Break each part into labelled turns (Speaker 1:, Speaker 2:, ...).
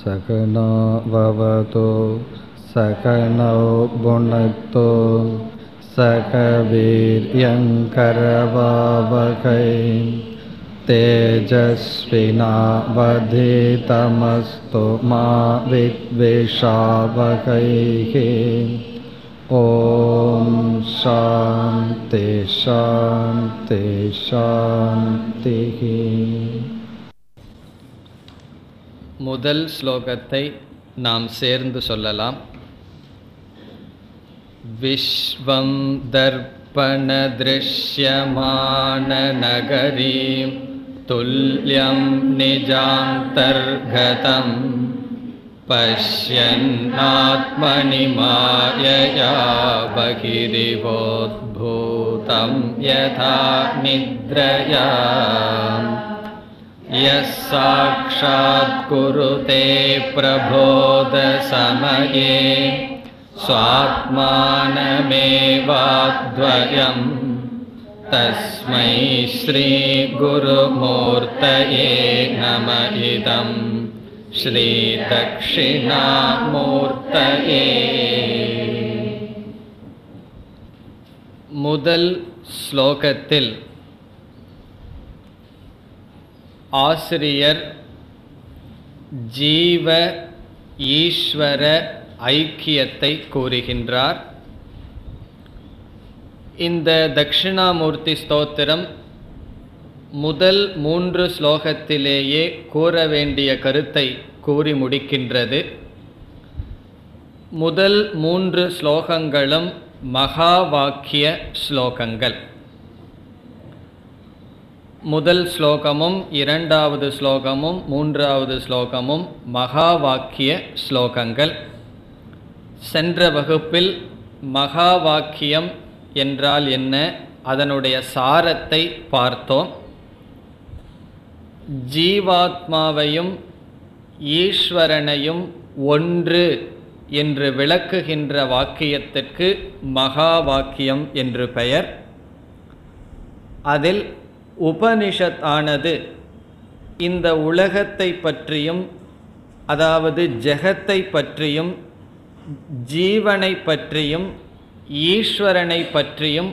Speaker 1: सकनो भवतु सकनौ भुनक्तु सकवीर्यङ्करवावकै तेजस्विनावधितमस्तु मा विद्वेषावकैः ॐ शान्ति शान्ति शान्तिः
Speaker 2: முதல் ஸ்லோகத்தை நாம் சேர்ந்து சொல்லலாம் விஸ்வம் தர்ப்பணதிருஷ்யமானநகரீம் துல்லியம் நிஜாந்தர்கதம் पश्यन्नात्मनि मायया बहिरिवोद्भूतं यथा निद्रया यः साक्षात् कुरुते प्रबोधसमये स्वात्मानमेवाद्वयम् तस्मै श्रीगुरुमूर्तये नम इदम् ஸ்ரீதக்ஷிணாமூர்த்தயே முதல் ஸ்லோகத்தில் ஆசிரியர் ஜீவ ஈஸ்வர ஐக்கியத்தை கூறுகின்றார் இந்த தட்சிணாமூர்த்தி ஸ்தோத்திரம் முதல் மூன்று ஸ்லோகத்திலேயே கூற வேண்டிய கருத்தை கூறி முடிக்கின்றது முதல் மூன்று ஸ்லோகங்களும் மகா வாக்கிய ஸ்லோகங்கள் முதல் ஸ்லோகமும் இரண்டாவது ஸ்லோகமும் மூன்றாவது ஸ்லோகமும் மகா வாக்கிய ஸ்லோகங்கள் சென்ற வகுப்பில் மகா வாக்கியம் என்றால் என்ன அதனுடைய சாரத்தை பார்த்தோம் ஜீவாத்மாவையும் ஈஸ்வரனையும் ஒன்று என்று விளக்குகின்ற வாக்கியத்திற்கு மகா வாக்கியம் என்று பெயர் அதில் உபனிஷத் ஆனது இந்த உலகத்தை பற்றியும் அதாவது ஜெகத்தை பற்றியும் ஜீவனை பற்றியும் ஈஸ்வரனை பற்றியும்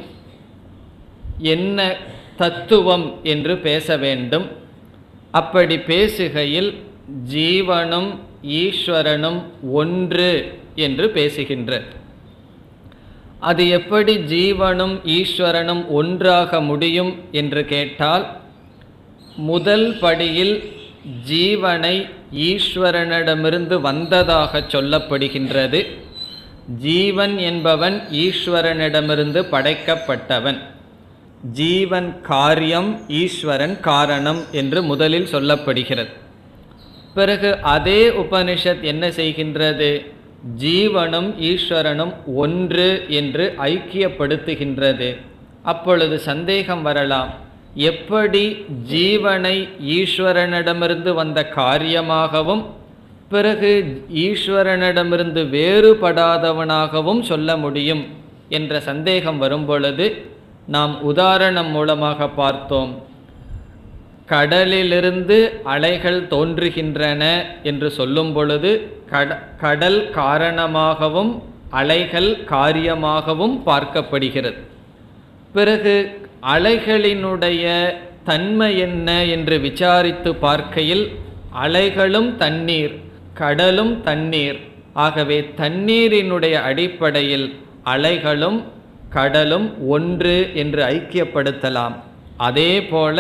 Speaker 2: என்ன தத்துவம் என்று பேச வேண்டும் அப்படி பேசுகையில் ஜீவனும் ஈஸ்வரனும் ஒன்று என்று பேசுகின்ற அது எப்படி ஜீவனும் ஈஸ்வரனும் ஒன்றாக முடியும் என்று கேட்டால் முதல் படியில் ஜீவனை ஈஸ்வரனிடமிருந்து வந்ததாக சொல்லப்படுகின்றது ஜீவன் என்பவன் ஈஸ்வரனிடமிருந்து படைக்கப்பட்டவன் ஜீவன் காரியம் ஈஸ்வரன் காரணம் என்று முதலில் சொல்லப்படுகிறது பிறகு அதே உபனிஷத் என்ன செய்கின்றது ஜீவனும் ஈஸ்வரனும் ஒன்று என்று ஐக்கியப்படுத்துகின்றது அப்பொழுது சந்தேகம் வரலாம் எப்படி ஜீவனை ஈஸ்வரனிடமிருந்து வந்த காரியமாகவும் பிறகு ஈஸ்வரனிடமிருந்து வேறுபடாதவனாகவும் சொல்ல முடியும் என்ற சந்தேகம் வரும்பொழுது நாம் உதாரணம் மூலமாக பார்த்தோம் கடலிலிருந்து அலைகள் தோன்றுகின்றன என்று சொல்லும் பொழுது கட கடல் காரணமாகவும் அலைகள் காரியமாகவும் பார்க்கப்படுகிறது பிறகு அலைகளினுடைய தன்மை என்ன என்று விசாரித்து பார்க்கையில் அலைகளும் தண்ணீர் கடலும் தண்ணீர் ஆகவே தண்ணீரினுடைய அடிப்படையில் அலைகளும் கடலும் ஒன்று என்று ஐக்கியப்படுத்தலாம் அதே போல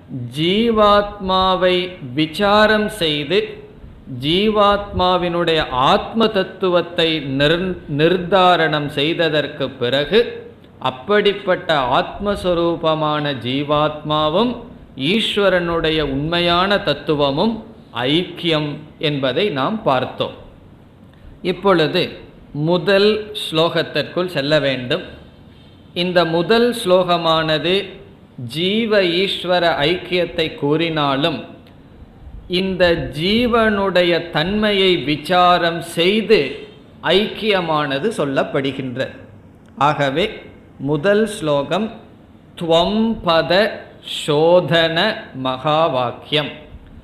Speaker 2: ஜீவாத்மாவை விசாரம் செய்து ஜீவாத்மாவினுடைய ஆத்ம தத்துவத்தை நிர் நிர்தாரணம் செய்ததற்கு பிறகு அப்படிப்பட்ட ஆத்மஸ்வரூபமான ஜீவாத்மாவும் ஈஸ்வரனுடைய உண்மையான தத்துவமும் ஐக்கியம் என்பதை நாம் பார்த்தோம் இப்பொழுது முதல் ஸ்லோகத்திற்குள் செல்ல வேண்டும் இந்த முதல் ஸ்லோகமானது ஜீவ ஈஸ்வர ஐக்கியத்தை கூறினாலும் இந்த ஜீவனுடைய தன்மையை விசாரம் செய்து ஐக்கியமானது சொல்லப்படுகின்றது ஆகவே முதல் ஸ்லோகம் துவம் பத சோதன மகா வாக்கியம்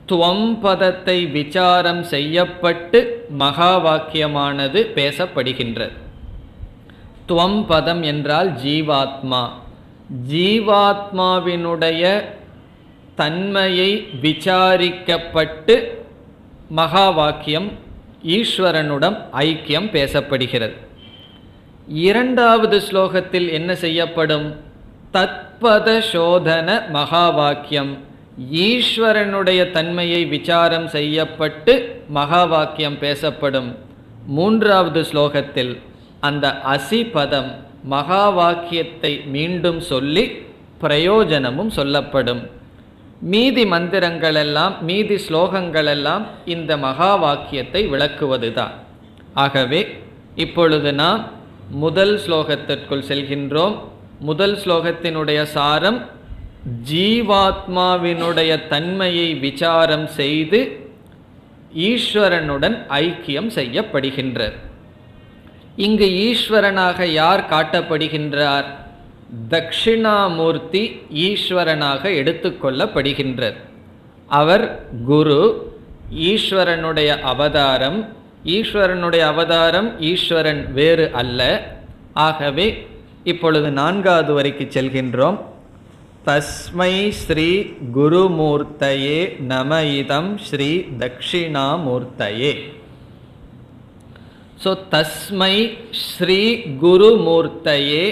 Speaker 2: துவம் பதத்தை விசாரம் செய்யப்பட்டு மகா வாக்கியமானது பேசப்படுகின்றது துவம் பதம் என்றால் ஜீவாத்மா ஜீவாத்மாவினுடைய தன்மையை விசாரிக்கப்பட்டு மகா வாக்கியம் ஈஸ்வரனுடன் ஐக்கியம் பேசப்படுகிறது இரண்டாவது ஸ்லோகத்தில் என்ன செய்யப்படும் தத்பத சோதன மகா வாக்கியம் ஈஸ்வரனுடைய தன்மையை விசாரம் செய்யப்பட்டு மகா வாக்கியம் பேசப்படும் மூன்றாவது ஸ்லோகத்தில் அந்த அசி பதம் மகா வாக்கியத்தை மீண்டும் சொல்லி பிரயோஜனமும் சொல்லப்படும் மீதி மந்திரங்களெல்லாம் மீதி ஸ்லோகங்களெல்லாம் இந்த மகா வாக்கியத்தை விளக்குவதுதான் ஆகவே இப்பொழுது நாம் முதல் ஸ்லோகத்திற்குள் செல்கின்றோம் முதல் ஸ்லோகத்தினுடைய சாரம் ஜீவாத்மாவினுடைய தன்மையை விசாரம் செய்து ஈஸ்வரனுடன் ஐக்கியம் செய்யப்படுகின்றது இங்கு ஈஸ்வரனாக யார் காட்டப்படுகின்றார் தக்ஷிணாமூர்த்தி ஈஸ்வரனாக எடுத்துக்கொள்ளப்படுகின்றார் அவர் குரு ஈஸ்வரனுடைய அவதாரம் ஈஸ்வரனுடைய அவதாரம் ஈஸ்வரன் வேறு அல்ல ஆகவே இப்பொழுது நான்காவது வரைக்கு செல்கின்றோம் தஸ்மை ஸ்ரீ குருமூர்த்தயே நம இதம் ஸ்ரீ தக்ஷிணாமூர்த்தயே ஸோ தஸ்மை ஸ்ரீ குருமூர்த்தயே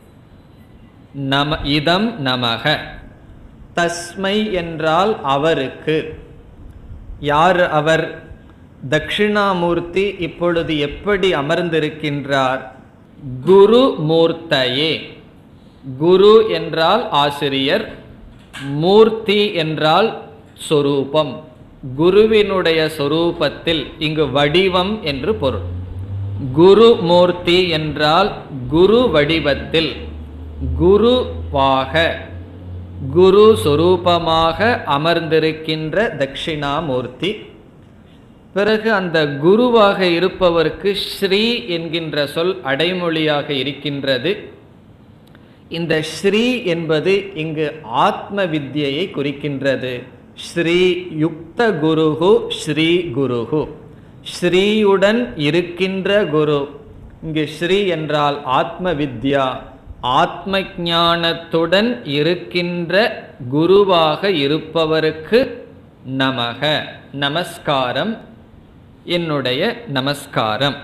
Speaker 2: நம இதம் நமக தஸ்மை என்றால் அவருக்கு யார் அவர் தக்ஷிணாமூர்த்தி இப்பொழுது எப்படி அமர்ந்திருக்கின்றார் குரு மூர்த்தயே குரு என்றால் ஆசிரியர் மூர்த்தி என்றால் சொரூபம் குருவினுடைய சொரூபத்தில் இங்கு வடிவம் என்று பொருள் குரு மூர்த்தி என்றால் குரு வடிவத்தில் குருவாக குரு சொரூபமாக அமர்ந்திருக்கின்ற தட்சிணாமூர்த்தி பிறகு அந்த குருவாக இருப்பவருக்கு ஸ்ரீ என்கின்ற சொல் அடைமொழியாக இருக்கின்றது இந்த ஸ்ரீ என்பது இங்கு ஆத்ம வித்யையை குறிக்கின்றது ஸ்ரீ யுக்த குருகு ஸ்ரீ குருகு ஸ்ரீயுடன் இருக்கின்ற குரு இங்கு ஸ்ரீ என்றால் ஆத்ம வித்யா ஆத்ம ஞானத்துடன் இருக்கின்ற குருவாக இருப்பவருக்கு நமக நமஸ்காரம் என்னுடைய நமஸ்காரம்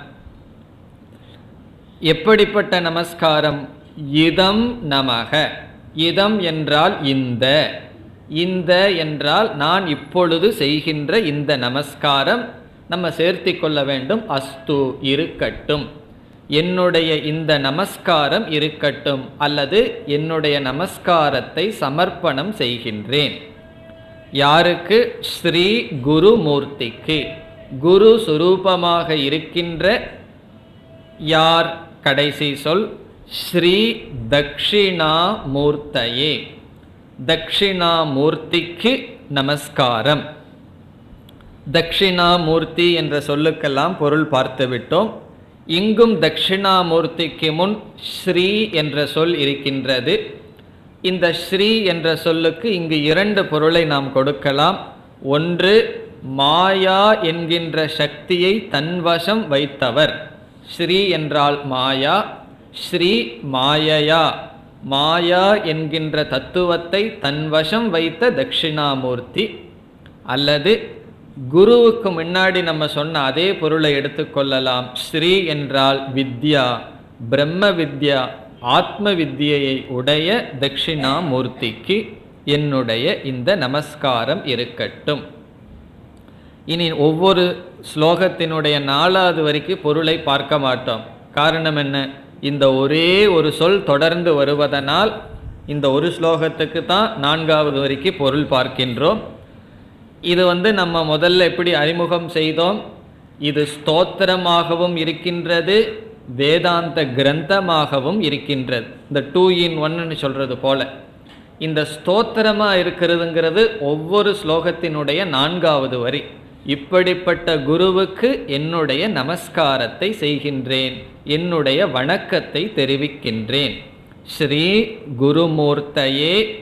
Speaker 2: எப்படிப்பட்ட நமஸ்காரம் இதம் நமக இதம் என்றால் இந்த இந்த என்றால் நான் இப்பொழுது செய்கின்ற இந்த நமஸ்காரம் நம்ம சேர்த்தி கொள்ள வேண்டும் அஸ்து இருக்கட்டும் என்னுடைய இந்த நமஸ்காரம் இருக்கட்டும் அல்லது என்னுடைய நமஸ்காரத்தை சமர்ப்பணம் செய்கின்றேன் யாருக்கு ஸ்ரீ குருமூர்த்திக்கு குரு சுரூபமாக இருக்கின்ற யார் கடைசி சொல் ஸ்ரீ தக்ஷிணாமூர்த்தயே தக்ஷிணாமூர்த்திக்கு நமஸ்காரம் தக்ஷிணாமூர்த்தி என்ற சொல்லுக்கெல்லாம் பொருள் பார்த்துவிட்டோம் இங்கும் தட்சிணாமூர்த்திக்கு முன் ஸ்ரீ என்ற சொல் இருக்கின்றது இந்த ஸ்ரீ என்ற சொல்லுக்கு இங்கு இரண்டு பொருளை நாம் கொடுக்கலாம் ஒன்று மாயா என்கின்ற சக்தியை தன்வசம் வைத்தவர் ஸ்ரீ என்றால் மாயா ஸ்ரீ மாயையா மாயா என்கின்ற தத்துவத்தை தன்வசம் வைத்த தட்சிணாமூர்த்தி அல்லது குருவுக்கு முன்னாடி நம்ம சொன்ன அதே பொருளை எடுத்துக்கொள்ளலாம் ஸ்ரீ என்றால் வித்யா பிரம்ம வித்யா ஆத்ம வித்யையை உடைய தட்சிணாமூர்த்திக்கு என்னுடைய இந்த நமஸ்காரம் இருக்கட்டும் இனி ஒவ்வொரு ஸ்லோகத்தினுடைய நாலாவது வரைக்கும் பொருளை பார்க்க மாட்டோம் காரணம் என்ன இந்த ஒரே ஒரு சொல் தொடர்ந்து வருவதனால் இந்த ஒரு ஸ்லோகத்துக்கு தான் நான்காவது வரைக்கும் பொருள் பார்க்கின்றோம் இது வந்து நம்ம முதல்ல எப்படி அறிமுகம் செய்தோம் இது ஸ்தோத்திரமாகவும் இருக்கின்றது வேதாந்த கிரந்தமாகவும் இருக்கின்றது இந்த டூ இன் ஒன்னு சொல்றது போல இந்த ஸ்தோத்திரமாக இருக்கிறதுங்கிறது ஒவ்வொரு ஸ்லோகத்தினுடைய நான்காவது வரி இப்படிப்பட்ட குருவுக்கு என்னுடைய நமஸ்காரத்தை செய்கின்றேன் என்னுடைய வணக்கத்தை தெரிவிக்கின்றேன் ஸ்ரீ குருமூர்த்தயே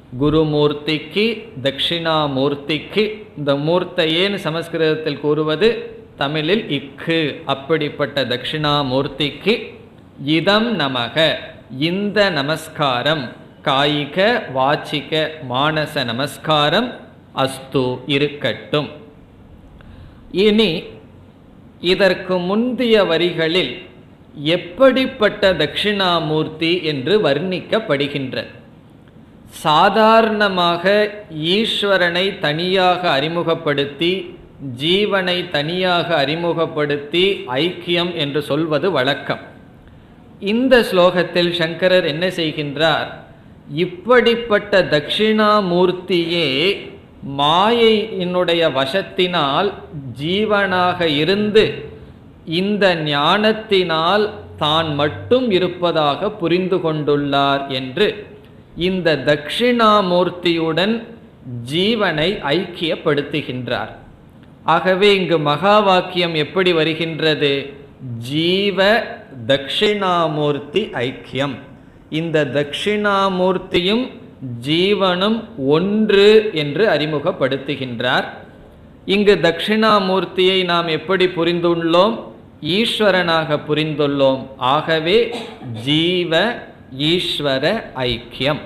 Speaker 2: குருமூர்த்திக்கு தட்சிணாமூர்த்திக்கு இந்த மூர்த்தையேன்னு சமஸ்கிருதத்தில் கூறுவது தமிழில் இக்கு அப்படிப்பட்ட தட்சிணாமூர்த்திக்கு இதம் நமக இந்த நமஸ்காரம் காயிக வாச்சிக மானச நமஸ்காரம் அஸ்து இருக்கட்டும் இனி இதற்கு முந்தைய வரிகளில் எப்படிப்பட்ட தட்சிணாமூர்த்தி என்று வர்ணிக்கப்படுகின்றது சாதாரணமாக ஈஸ்வரனை தனியாக அறிமுகப்படுத்தி ஜீவனை தனியாக அறிமுகப்படுத்தி ஐக்கியம் என்று சொல்வது வழக்கம் இந்த ஸ்லோகத்தில் சங்கரர் என்ன செய்கின்றார் இப்படிப்பட்ட தட்சிணாமூர்த்தியே மாயையினுடைய வசத்தினால் ஜீவனாக இருந்து இந்த ஞானத்தினால் தான் மட்டும் இருப்பதாக புரிந்து கொண்டுள்ளார் என்று இந்த தட்சிணாமூர்த்தியுடன் ஜீவனை ஐக்கியப்படுத்துகின்றார் ஆகவே இங்கு மகா வாக்கியம் எப்படி வருகின்றது ஜீவ தட்சிணாமூர்த்தி ஐக்கியம் இந்த தட்சிணாமூர்த்தியும் ஜீவனும் ஒன்று என்று அறிமுகப்படுத்துகின்றார் இங்கு தட்சிணாமூர்த்தியை நாம் எப்படி புரிந்துள்ளோம் ஈஸ்வரனாக புரிந்துள்ளோம் ஆகவே ஜீவ ஈஸ்வர ஐக்கியம்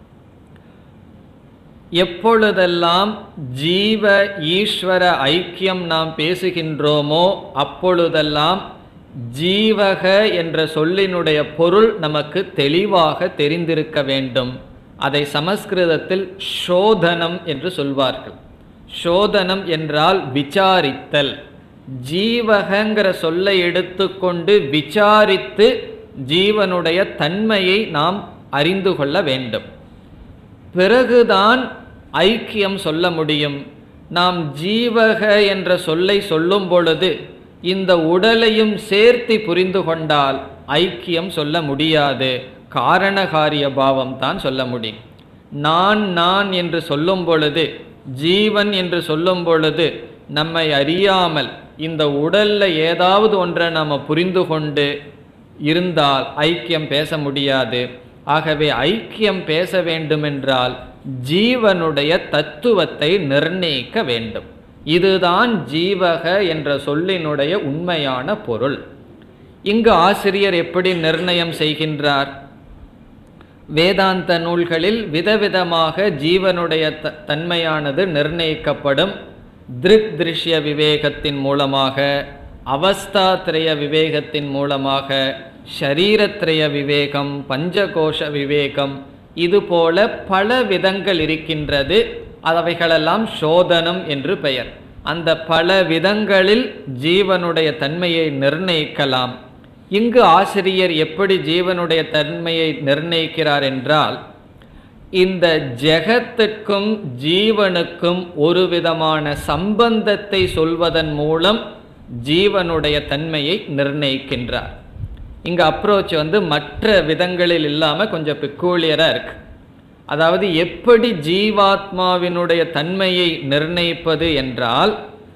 Speaker 2: எப்பொழுதெல்லாம் ஜீவ ஈஸ்வர ஐக்கியம் நாம் பேசுகின்றோமோ அப்பொழுதெல்லாம் ஜீவக என்ற சொல்லினுடைய பொருள் நமக்கு தெளிவாக தெரிந்திருக்க வேண்டும் அதை சமஸ்கிருதத்தில் சோதனம் என்று சொல்வார்கள் சோதனம் என்றால் விசாரித்தல் ஜீவகங்கிற சொல்லை எடுத்துக்கொண்டு விசாரித்து ஜீவனுடைய தன்மையை நாம் அறிந்து கொள்ள வேண்டும் பிறகுதான் ஐக்கியம் சொல்ல முடியும் நாம் ஜீவக என்ற சொல்லை சொல்லும் பொழுது இந்த உடலையும் சேர்த்து புரிந்து கொண்டால் ஐக்கியம் சொல்ல முடியாது காரணகாரிய பாவம் தான் சொல்ல முடியும் நான் நான் என்று சொல்லும் பொழுது ஜீவன் என்று சொல்லும் பொழுது நம்மை அறியாமல் இந்த உடல்ல ஏதாவது ஒன்றை நாம் புரிந்து கொண்டு இருந்தால் ஐக்கியம் பேச முடியாது ஆகவே ஐக்கியம் பேச வேண்டுமென்றால் ஜீவனுடைய தத்துவத்தை நிர்ணயிக்க வேண்டும் இதுதான் ஜீவக என்ற சொல்லினுடைய உண்மையான பொருள் இங்கு ஆசிரியர் எப்படி நிர்ணயம் செய்கின்றார் வேதாந்த நூல்களில் விதவிதமாக ஜீவனுடைய த தன்மையானது நிர்ணயிக்கப்படும் திருக் திருஷ்ய விவேகத்தின் மூலமாக அவஸ்தாத்ரய விவேகத்தின் மூலமாக ஷரீரத்ரய விவேகம் பஞ்சகோஷ விவேகம் இதுபோல பல விதங்கள் இருக்கின்றது அவைகளெல்லாம் சோதனம் என்று பெயர் அந்த பல விதங்களில் ஜீவனுடைய தன்மையை நிர்ணயிக்கலாம் இங்கு ஆசிரியர் எப்படி ஜீவனுடைய தன்மையை நிர்ணயிக்கிறார் என்றால் இந்த ஜெகத்துக்கும் ஜீவனுக்கும் ஒரு விதமான சம்பந்தத்தை சொல்வதன் மூலம் ஜீவனுடைய தன்மையை நிர்ணயிக்கின்றார் இங்க அப்ரோச் வந்து மற்ற விதங்களில் இல்லாமல் கொஞ்சம் பெக்கூலியராக இருக்கு அதாவது எப்படி ஜீவாத்மாவினுடைய தன்மையை நிர்ணயிப்பது என்றால்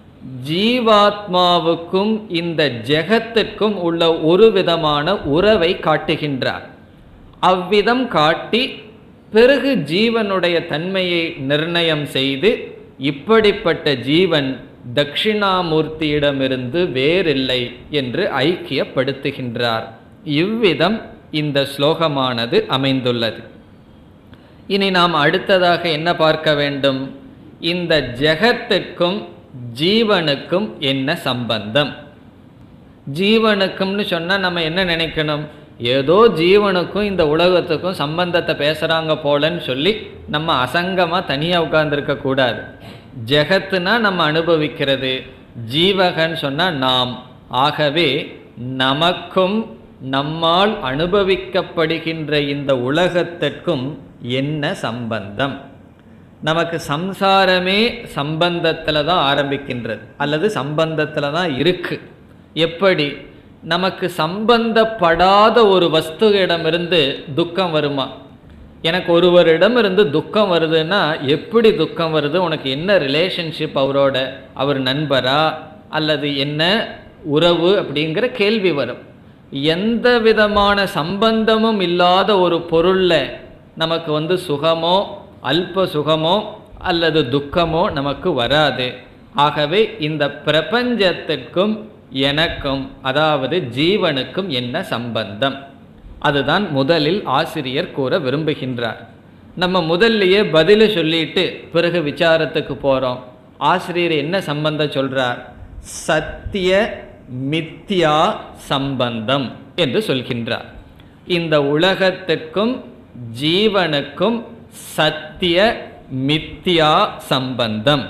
Speaker 2: ஜீவாத்மாவுக்கும் இந்த ஜெகத்திற்கும் உள்ள ஒரு விதமான உறவை காட்டுகின்றார் அவ்விதம் காட்டி பிறகு ஜீவனுடைய தன்மையை நிர்ணயம் செய்து இப்படிப்பட்ட ஜீவன் தட்சிணாமூர்த்தியிடமிருந்து வேறில்லை என்று ஐக்கியப்படுத்துகின்றார் இவ்விதம் இந்த ஸ்லோகமானது அமைந்துள்ளது இனி நாம் அடுத்ததாக என்ன பார்க்க வேண்டும் இந்த ஜெகத்திற்கும் ஜீவனுக்கும் என்ன சம்பந்தம் ஜீவனுக்கும்னு சொன்னால் நம்ம என்ன நினைக்கணும் ஏதோ ஜீவனுக்கும் இந்த உலகத்துக்கும் சம்பந்தத்தை பேசுகிறாங்க போலன்னு சொல்லி நம்ம அசங்கமாக தனியாக உட்கார்ந்துருக்க கூடாது ஜெகத்துனா நம்ம அனுபவிக்கிறது ஜீவகன்னு சொன்னால் நாம் ஆகவே நமக்கும் நம்மால் அனுபவிக்கப்படுகின்ற இந்த உலகத்திற்கும் என்ன சம்பந்தம் நமக்கு சம்சாரமே சம்பந்தத்தில் தான் ஆரம்பிக்கின்றது அல்லது சம்பந்தத்தில் தான் இருக்கு எப்படி நமக்கு சம்பந்தப்படாத ஒரு வஸ்துவிடமிருந்து துக்கம் வருமா எனக்கு ஒருவரிடமிருந்து துக்கம் வருதுன்னா எப்படி துக்கம் வருது உனக்கு என்ன ரிலேஷன்ஷிப் அவரோட அவர் நண்பரா அல்லது என்ன உறவு அப்படிங்கிற கேள்வி வரும் எந்த விதமான சம்பந்தமும் இல்லாத ஒரு பொருளில் நமக்கு வந்து சுகமோ அல்ப சுகமோ அல்லது துக்கமோ நமக்கு வராது ஆகவே இந்த பிரபஞ்சத்திற்கும் எனக்கும் அதாவது ஜீவனுக்கும் என்ன சம்பந்தம் அதுதான் முதலில் ஆசிரியர் கூற விரும்புகின்றார் நம்ம முதல்லையே பதில சொல்லிட்டு பிறகு விசாரத்துக்கு போகிறோம் ஆசிரியர் என்ன சம்பந்தம் சொல்றார் சத்திய மித்யா சம்பந்தம் என்று சொல்கின்றார் இந்த உலகத்துக்கும் ஜீவனுக்கும் சத்திய மித்யா சம்பந்தம்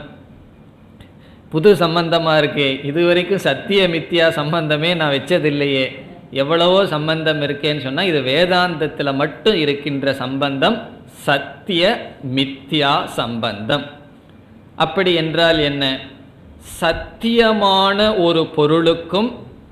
Speaker 2: புது சம்பந்தமாக இருக்கே இதுவரைக்கும் சத்திய மித்யா சம்பந்தமே நான் வச்சதில்லையே எவ்வளவோ சம்பந்தம் இருக்கேன்னு சொன்னால் இது வேதாந்தத்தில் மட்டும் இருக்கின்ற சம்பந்தம் சத்திய மித்யா சம்பந்தம் அப்படி என்றால் என்ன சத்தியமான ஒரு பொருளுக்கும்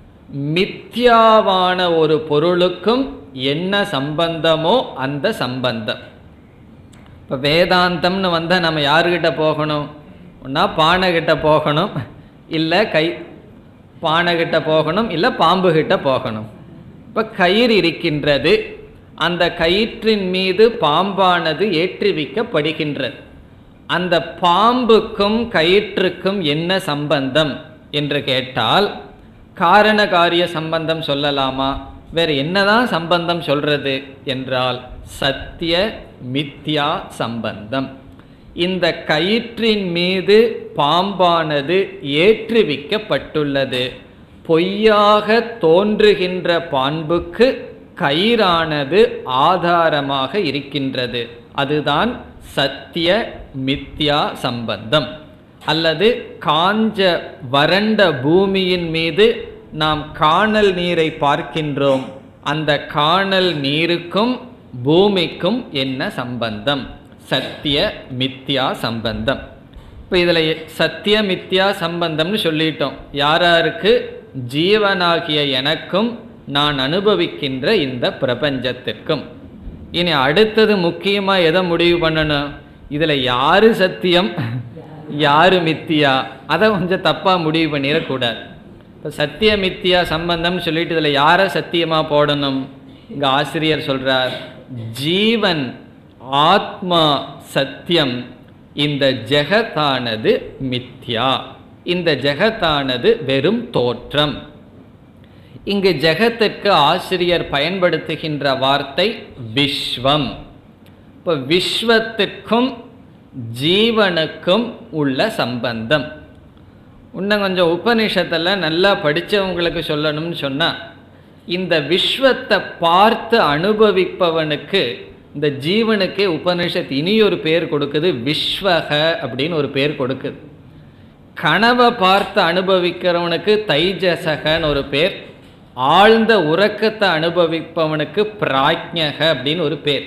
Speaker 2: மித்யாவான ஒரு பொருளுக்கும் என்ன சம்பந்தமோ அந்த சம்பந்தம் இப்போ வேதாந்தம்னு வந்தால் நம்ம யாருக்கிட்ட போகணும் ஒன்றா பானைகிட்ட போகணும் இல்லை கை பானைகிட்ட போகணும் இல்லை பாம்புகிட்ட போகணும் இப்போ கயிறு இருக்கின்றது அந்த கயிற்றின் மீது பாம்பானது ஏற்றுவிக்கப்படுகின்றது அந்த பாம்புக்கும் கயிற்றுக்கும் என்ன சம்பந்தம் என்று கேட்டால் காரண காரிய சம்பந்தம் சொல்லலாமா வேறு என்னதான் சம்பந்தம் சொல்றது என்றால் சத்திய மித்யா சம்பந்தம் இந்த கயிற்றின் மீது பாம்பானது ஏற்றுவிக்கப்பட்டுள்ளது பொய்யாக தோன்றுகின்ற பாம்புக்கு கயிறானது ஆதாரமாக இருக்கின்றது அதுதான் சத்திய மித்யா சம்பந்தம் அல்லது காஞ்ச வறண்ட பூமியின் மீது நாம் காணல் நீரை பார்க்கின்றோம் அந்த காணல் நீருக்கும் பூமிக்கும் என்ன சம்பந்தம் சத்திய மித்யா சம்பந்தம் இப்போ இதில் சத்திய மித்யா சம்பந்தம்னு சொல்லிட்டோம் யாராருக்கு ஜீவனாகிய எனக்கும் நான் அனுபவிக்கின்ற இந்த பிரபஞ்சத்திற்கும் இனி அடுத்தது முக்கியமாக எதை முடிவு பண்ணணும் இதில் யாரு சத்தியம் யாரு மித்தியா அதை கொஞ்சம் தப்பாக முடிவு பண்ணிடக்கூடாது இப்போ சத்திய மித்தியா சம்பந்தம்னு சொல்லிட்டு இதில் யாரை சத்தியமாக போடணும் இங்கே ஆசிரியர் சொல்கிறார் ஜீவன் ஆத்மா சத்தியம் இந்த ஜெகத்தானது மித்யா இந்த ஜெகத்தானது வெறும் தோற்றம் இங்கு ஜெகத்திற்கு ஆசிரியர் பயன்படுத்துகின்ற வார்த்தை விஸ்வம் இப்போ விஸ்வத்துக்கும் ஜீவனுக்கும் உள்ள சம்பந்தம் இன்னும் கொஞ்சம் உபனிஷத்தில் நல்லா படித்தவங்களுக்கு சொல்லணும்னு சொன்னால் இந்த விஸ்வத்தை பார்த்து அனுபவிப்பவனுக்கு இந்த ஜீவனுக்கே உபனிஷத் இனி ஒரு பேர் கொடுக்குது விஸ்வக அப்படின்னு ஒரு பேர் கொடுக்குது கனவை பார்த்து அனுபவிக்கிறவனுக்கு தைஜசகன்னு ஒரு பேர் ஆழ்ந்த உறக்கத்தை அனுபவிப்பவனுக்கு பிராஜ்ஞக அப்படின்னு ஒரு பேர்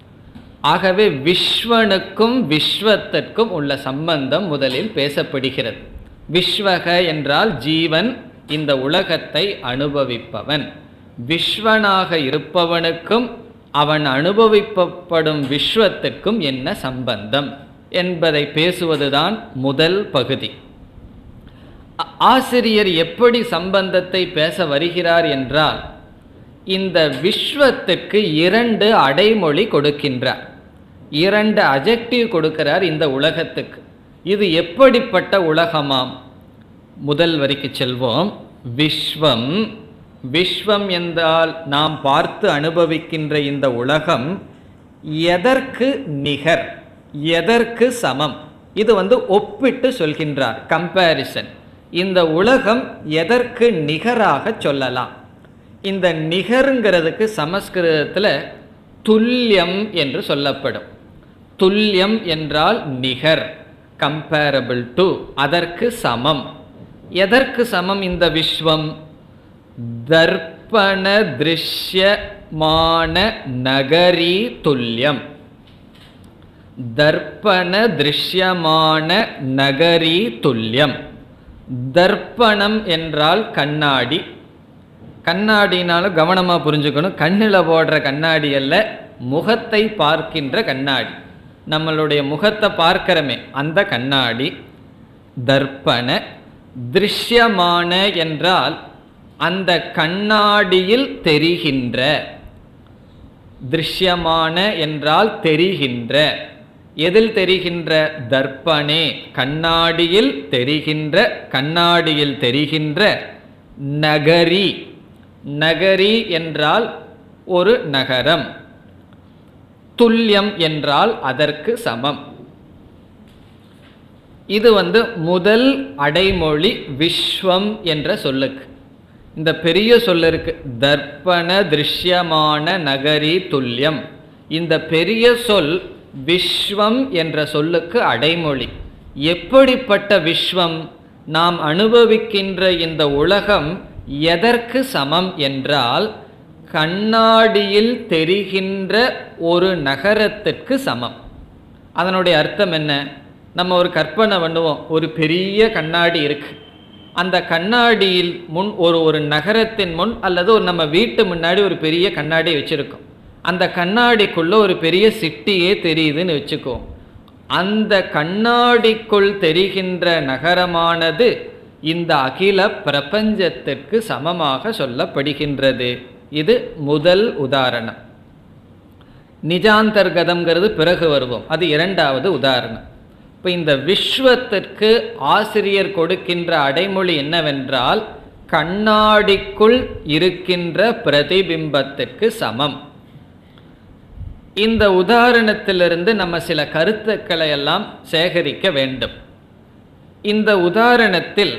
Speaker 2: ஆகவே விஸ்வனுக்கும் விஸ்வத்திற்கும் உள்ள சம்பந்தம் முதலில் பேசப்படுகிறது விஸ்வக என்றால் ஜீவன் இந்த உலகத்தை அனுபவிப்பவன் விஸ்வனாக இருப்பவனுக்கும் அவன் அனுபவிப்பப்படும் விஸ்வத்திற்கும் என்ன சம்பந்தம் என்பதை பேசுவதுதான் முதல் பகுதி ஆ- ஆசிரியர் எப்படி சம்பந்தத்தை பேச வருகிறார் என்றால் இந்த விஸ்வத்துக்கு இரண்டு அடைமொழி கொடுக்கின்றார் இரண்டு அஜெக்டிவ் கொடுக்கிறார் இந்த உலகத்துக்கு இது எப்படிப்பட்ட உலகமாம் முதல் வரிக்கு செல்வோம் விஸ்வம் விஸ்வம் என்றால் நாம் பார்த்து அனுபவிக்கின்ற இந்த உலகம் எதற்கு நிகர் எதற்கு சமம் இது வந்து ஒப்பிட்டு சொல்கின்றார் கம்பேரிசன் இந்த உலகம் எதற்கு நிகராக சொல்லலாம் இந்த நிகருங்கிறதுக்கு சமஸ்கிருதத்தில் துல்லியம் என்று சொல்லப்படும் துல்லியம் என்றால் நிகர் கம்பேரபிள் டு அதற்கு சமம் எதற்கு சமம் இந்த விஸ்வம் தர்ப்பண திருஷ்யமான நகரி துல்லியம் தர்ப்பண திருஷ்யமான நகரி துல்லியம் தர்ப்பணம் என்றால் கண்ணாடி கண்ணாடினாலும் கவனமாக புரிஞ்சுக்கணும் கண்ணில் போடுற கண்ணாடி அல்ல முகத்தை பார்க்கின்ற கண்ணாடி நம்மளுடைய முகத்தை பார்க்கிறோமே அந்த கண்ணாடி தர்ப்பண திருஷ்யமான என்றால் அந்த கண்ணாடியில் தெரிகின்ற திருஷ்யமான என்றால் தெரிகின்ற எதில் தெரிகின்ற தர்ப்பணே கண்ணாடியில் தெரிகின்ற கண்ணாடியில் தெரிகின்ற நகரி நகரி என்றால் ஒரு நகரம் துல்லியம் என்றால் அதற்கு சமம் இது வந்து முதல் அடைமொழி விஸ்வம் என்ற சொல்லுக்கு இந்த பெரிய சொல்ல இருக்கு தர்ப்பண திருஷ்யமான நகரி துல்லியம் இந்த பெரிய சொல் விஸ்வம் என்ற சொல்லுக்கு அடைமொழி எப்படிப்பட்ட விஸ்வம் நாம் அனுபவிக்கின்ற இந்த உலகம் எதற்கு சமம் என்றால் கண்ணாடியில் தெரிகின்ற ஒரு நகரத்திற்கு சமம் அதனுடைய அர்த்தம் என்ன நம்ம ஒரு கற்பனை பண்ணுவோம் ஒரு பெரிய கண்ணாடி இருக்கு அந்த கண்ணாடியில் முன் ஒரு ஒரு நகரத்தின் முன் அல்லது ஒரு நம்ம வீட்டு முன்னாடி ஒரு பெரிய கண்ணாடி வச்சிருக்கோம் அந்த கண்ணாடிக்குள்ள ஒரு பெரிய சிட்டியே தெரியுதுன்னு வச்சுக்குவோம் அந்த கண்ணாடிக்குள் தெரிகின்ற நகரமானது இந்த அகில பிரபஞ்சத்திற்கு சமமாக சொல்லப்படுகின்றது இது முதல் உதாரணம் நிஜாந்தர்கதம்ங்கிறது பிறகு வருவோம் அது இரண்டாவது உதாரணம் இப்போ இந்த விஸ்வத்திற்கு ஆசிரியர் கொடுக்கின்ற அடைமொழி என்னவென்றால் கண்ணாடிக்குள் இருக்கின்ற பிரதிபிம்பத்திற்கு சமம் இந்த உதாரணத்திலிருந்து நம்ம சில கருத்துக்களை எல்லாம் சேகரிக்க வேண்டும் இந்த உதாரணத்தில்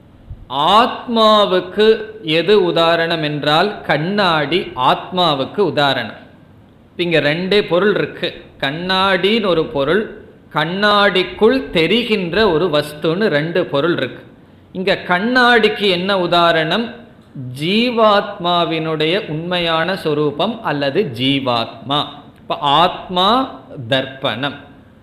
Speaker 2: ஆத்மாவுக்கு எது உதாரணம் என்றால் கண்ணாடி ஆத்மாவுக்கு உதாரணம் இங்க ரெண்டே பொருள் இருக்கு கண்ணாடின்னு ஒரு பொருள் கண்ணாடிக்குள் தெரிகின்ற ஒரு வஸ்துன்னு ரெண்டு பொருள் இருக்கு இங்க கண்ணாடிக்கு என்ன உதாரணம் ஜீவாத்மாவினுடைய உண்மையான சொரூபம் அல்லது ஜீவாத்மா இப்ப ஆத்மா தர்ப்பணம்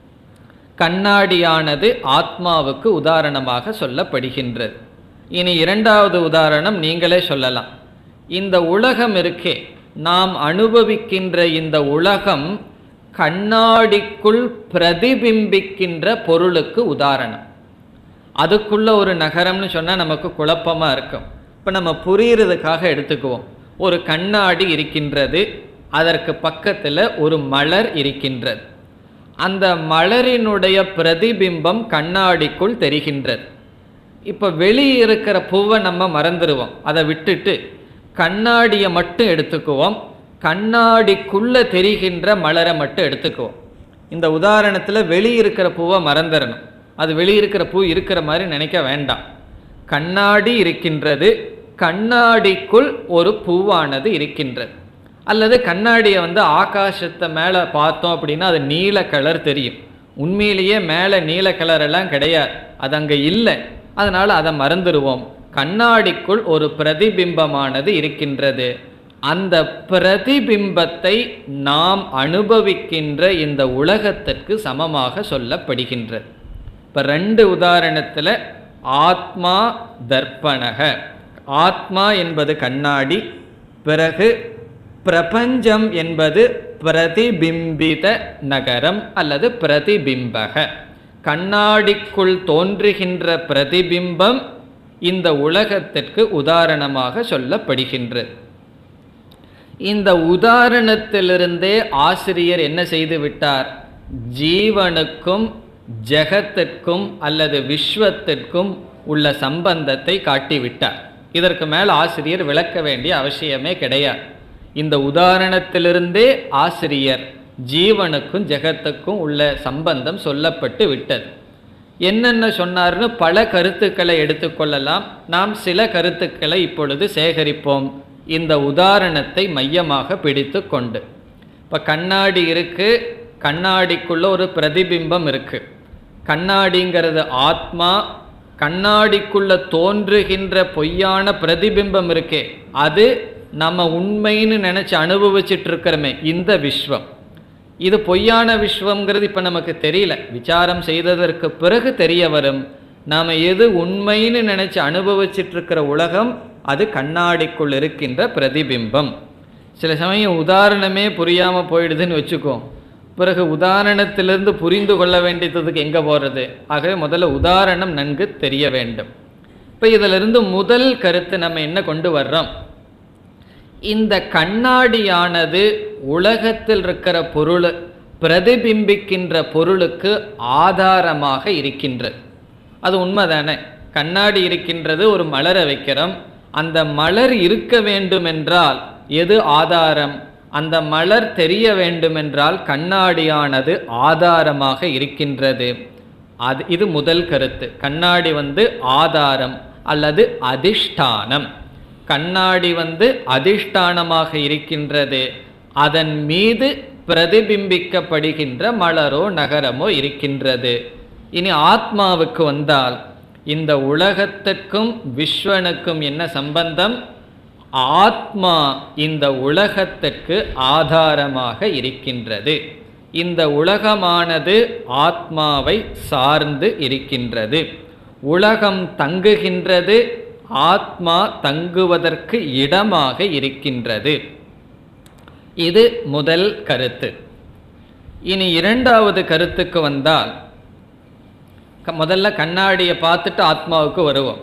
Speaker 2: கண்ணாடியானது ஆத்மாவுக்கு உதாரணமாக சொல்லப்படுகின்றது இனி இரண்டாவது உதாரணம் நீங்களே சொல்லலாம் இந்த உலகம் இருக்கே நாம் அனுபவிக்கின்ற இந்த உலகம் கண்ணாடிக்குள் பிரதிபிம்பிக்கின்ற பொருளுக்கு உதாரணம் அதுக்குள்ள ஒரு நகரம்னு சொன்னால் நமக்கு குழப்பமா இருக்கும் இப்போ நம்ம புரியுறதுக்காக எடுத்துக்குவோம் ஒரு கண்ணாடி இருக்கின்றது அதற்கு பக்கத்தில் ஒரு மலர் இருக்கின்றது அந்த மலரினுடைய பிரதிபிம்பம் கண்ணாடிக்குள் தெரிகின்றது இப்போ வெளியே இருக்கிற பூவை நம்ம மறந்துடுவோம் அதை விட்டுட்டு கண்ணாடியை மட்டும் எடுத்துக்குவோம் கண்ணாடிக்குள்ள தெரிகின்ற மலரை மட்டும் எடுத்துக்குவோம் இந்த உதாரணத்தில் வெளியே இருக்கிற பூவை மறந்துடணும் அது வெளியே இருக்கிற பூ இருக்கிற மாதிரி நினைக்க வேண்டாம் கண்ணாடி இருக்கின்றது கண்ணாடிக்குள் ஒரு பூவானது இருக்கின்றது அல்லது கண்ணாடியை வந்து ஆகாசத்தை மேலே பார்த்தோம் அப்படின்னா அது நீல கலர் தெரியும் உண்மையிலேயே மேலே நீல கலர் எல்லாம் கிடையாது அது அங்கே இல்லை அதனால் அதை மறந்துடுவோம் கண்ணாடிக்குள் ஒரு பிரதிபிம்பமானது இருக்கின்றது அந்த பிரதிபிம்பத்தை நாம் அனுபவிக்கின்ற இந்த உலகத்திற்கு சமமாக சொல்லப்படுகின்றது இப்போ ரெண்டு உதாரணத்தில் ஆத்மா தர்ப்பணக ஆத்மா என்பது கண்ணாடி பிறகு பிரபஞ்சம் என்பது பிரதிபிம்பித நகரம் அல்லது பிரதிபிம்பக கண்ணாடிக்குள் தோன்றுகின்ற பிரதிபிம்பம் இந்த உலகத்திற்கு உதாரணமாக சொல்லப்படுகின்றது இந்த உதாரணத்திலிருந்தே ஆசிரியர் என்ன செய்து விட்டார் ஜீவனுக்கும் ஜெகத்திற்கும் அல்லது விஸ்வத்திற்கும் உள்ள சம்பந்தத்தை காட்டிவிட்டார் இதற்கு மேல் ஆசிரியர் விளக்க வேண்டிய அவசியமே கிடையாது இந்த உதாரணத்திலிருந்தே ஆசிரியர் ஜீவனுக்கும் ஜெகத்துக்கும் உள்ள சம்பந்தம் சொல்லப்பட்டு விட்டது என்னென்ன சொன்னார்னு பல கருத்துக்களை எடுத்துக்கொள்ளலாம் நாம் சில கருத்துக்களை இப்பொழுது சேகரிப்போம் இந்த உதாரணத்தை மையமாக பிடித்து கொண்டு இப்போ கண்ணாடி இருக்கு கண்ணாடிக்குள்ள ஒரு பிரதிபிம்பம் இருக்கு கண்ணாடிங்கிறது ஆத்மா கண்ணாடிக்குள்ள தோன்றுகின்ற பொய்யான பிரதிபிம்பம் இருக்கே அது நம்ம உண்மைன்னு நினைச்சு அனுபவிச்சுட்டு இருக்கிறோமே இந்த விஸ்வம் இது பொய்யான விஸ்வம்ங்கிறது இப்போ நமக்கு தெரியல விசாரம் செய்ததற்கு பிறகு தெரிய வரும் நாம் எது உண்மைன்னு நினைச்சு அனுபவிச்சுட்டு இருக்கிற உலகம் அது கண்ணாடிக்குள் இருக்கின்ற பிரதிபிம்பம் சில சமயம் உதாரணமே புரியாமல் போயிடுதுன்னு வச்சுக்கோ பிறகு உதாரணத்திலிருந்து புரிந்து கொள்ள வேண்டியதுக்கு எங்கே போகிறது ஆகவே முதல்ல உதாரணம் நன்கு தெரிய வேண்டும் இப்போ இதிலிருந்து முதல் கருத்து நம்ம என்ன கொண்டு வர்றோம் இந்த கண்ணாடியானது உலகத்தில் இருக்கிற பொருள் பிரதிபிம்பிக்கின்ற பொருளுக்கு ஆதாரமாக இருக்கின்றது அது உண்மைதானே கண்ணாடி இருக்கின்றது ஒரு மலரை வைக்கிறோம் அந்த மலர் இருக்க வேண்டுமென்றால் எது ஆதாரம் அந்த மலர் தெரிய வேண்டுமென்றால் கண்ணாடியானது ஆதாரமாக இருக்கின்றது அது இது முதல் கருத்து கண்ணாடி வந்து ஆதாரம் அல்லது அதிஷ்டானம் கண்ணாடி வந்து அதிஷ்டானமாக இருக்கின்றது அதன் மீது பிரதிபிம்பிக்கப்படுகின்ற மலரோ நகரமோ இருக்கின்றது இனி ஆத்மாவுக்கு வந்தால் இந்த உலகத்துக்கும் விஸ்வனுக்கும் என்ன சம்பந்தம் ஆத்மா இந்த உலகத்துக்கு ஆதாரமாக இருக்கின்றது இந்த உலகமானது ஆத்மாவை சார்ந்து இருக்கின்றது உலகம் தங்குகின்றது ஆத்மா தங்குவதற்கு இடமாக இருக்கின்றது இது முதல் கருத்து இனி இரண்டாவது கருத்துக்கு வந்தால் க- முதல்ல கண்ணாடியை பார்த்துட்டு ஆத்மாவுக்கு வருவோம்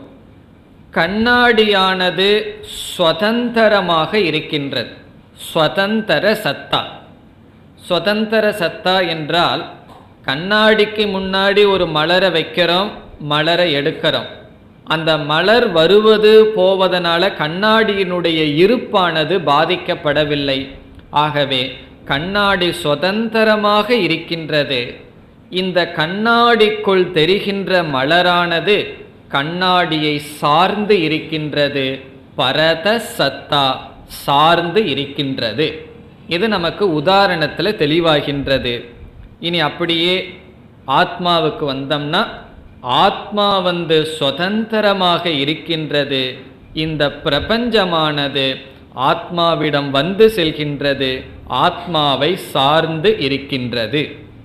Speaker 2: கண்ணாடியானது ஸ்வதந்திரமாக இருக்கின்றது ஸ்வதந்திர சத்தா சுதந்திர சத்தா என்றால் கண்ணாடிக்கு முன்னாடி ஒரு மலரை வைக்கிறோம் மலரை எடுக்கிறோம் அந்த மலர் வருவது போவதனால கண்ணாடியினுடைய இருப்பானது பாதிக்கப்படவில்லை ஆகவே கண்ணாடி சுதந்திரமாக இருக்கின்றது இந்த கண்ணாடிக்குள் தெரிகின்ற மலரானது கண்ணாடியை சார்ந்து இருக்கின்றது பரத சத்தா சார்ந்து இருக்கின்றது இது நமக்கு உதாரணத்தில் தெளிவாகின்றது இனி அப்படியே ஆத்மாவுக்கு வந்தோம்னா ஆத்மா வந்து சுதந்திரமாக இருக்கின்றது இந்த பிரபஞ்சமானது ஆத்மாவிடம் வந்து செல்கின்றது ஆத்மாவை சார்ந்து இருக்கின்றது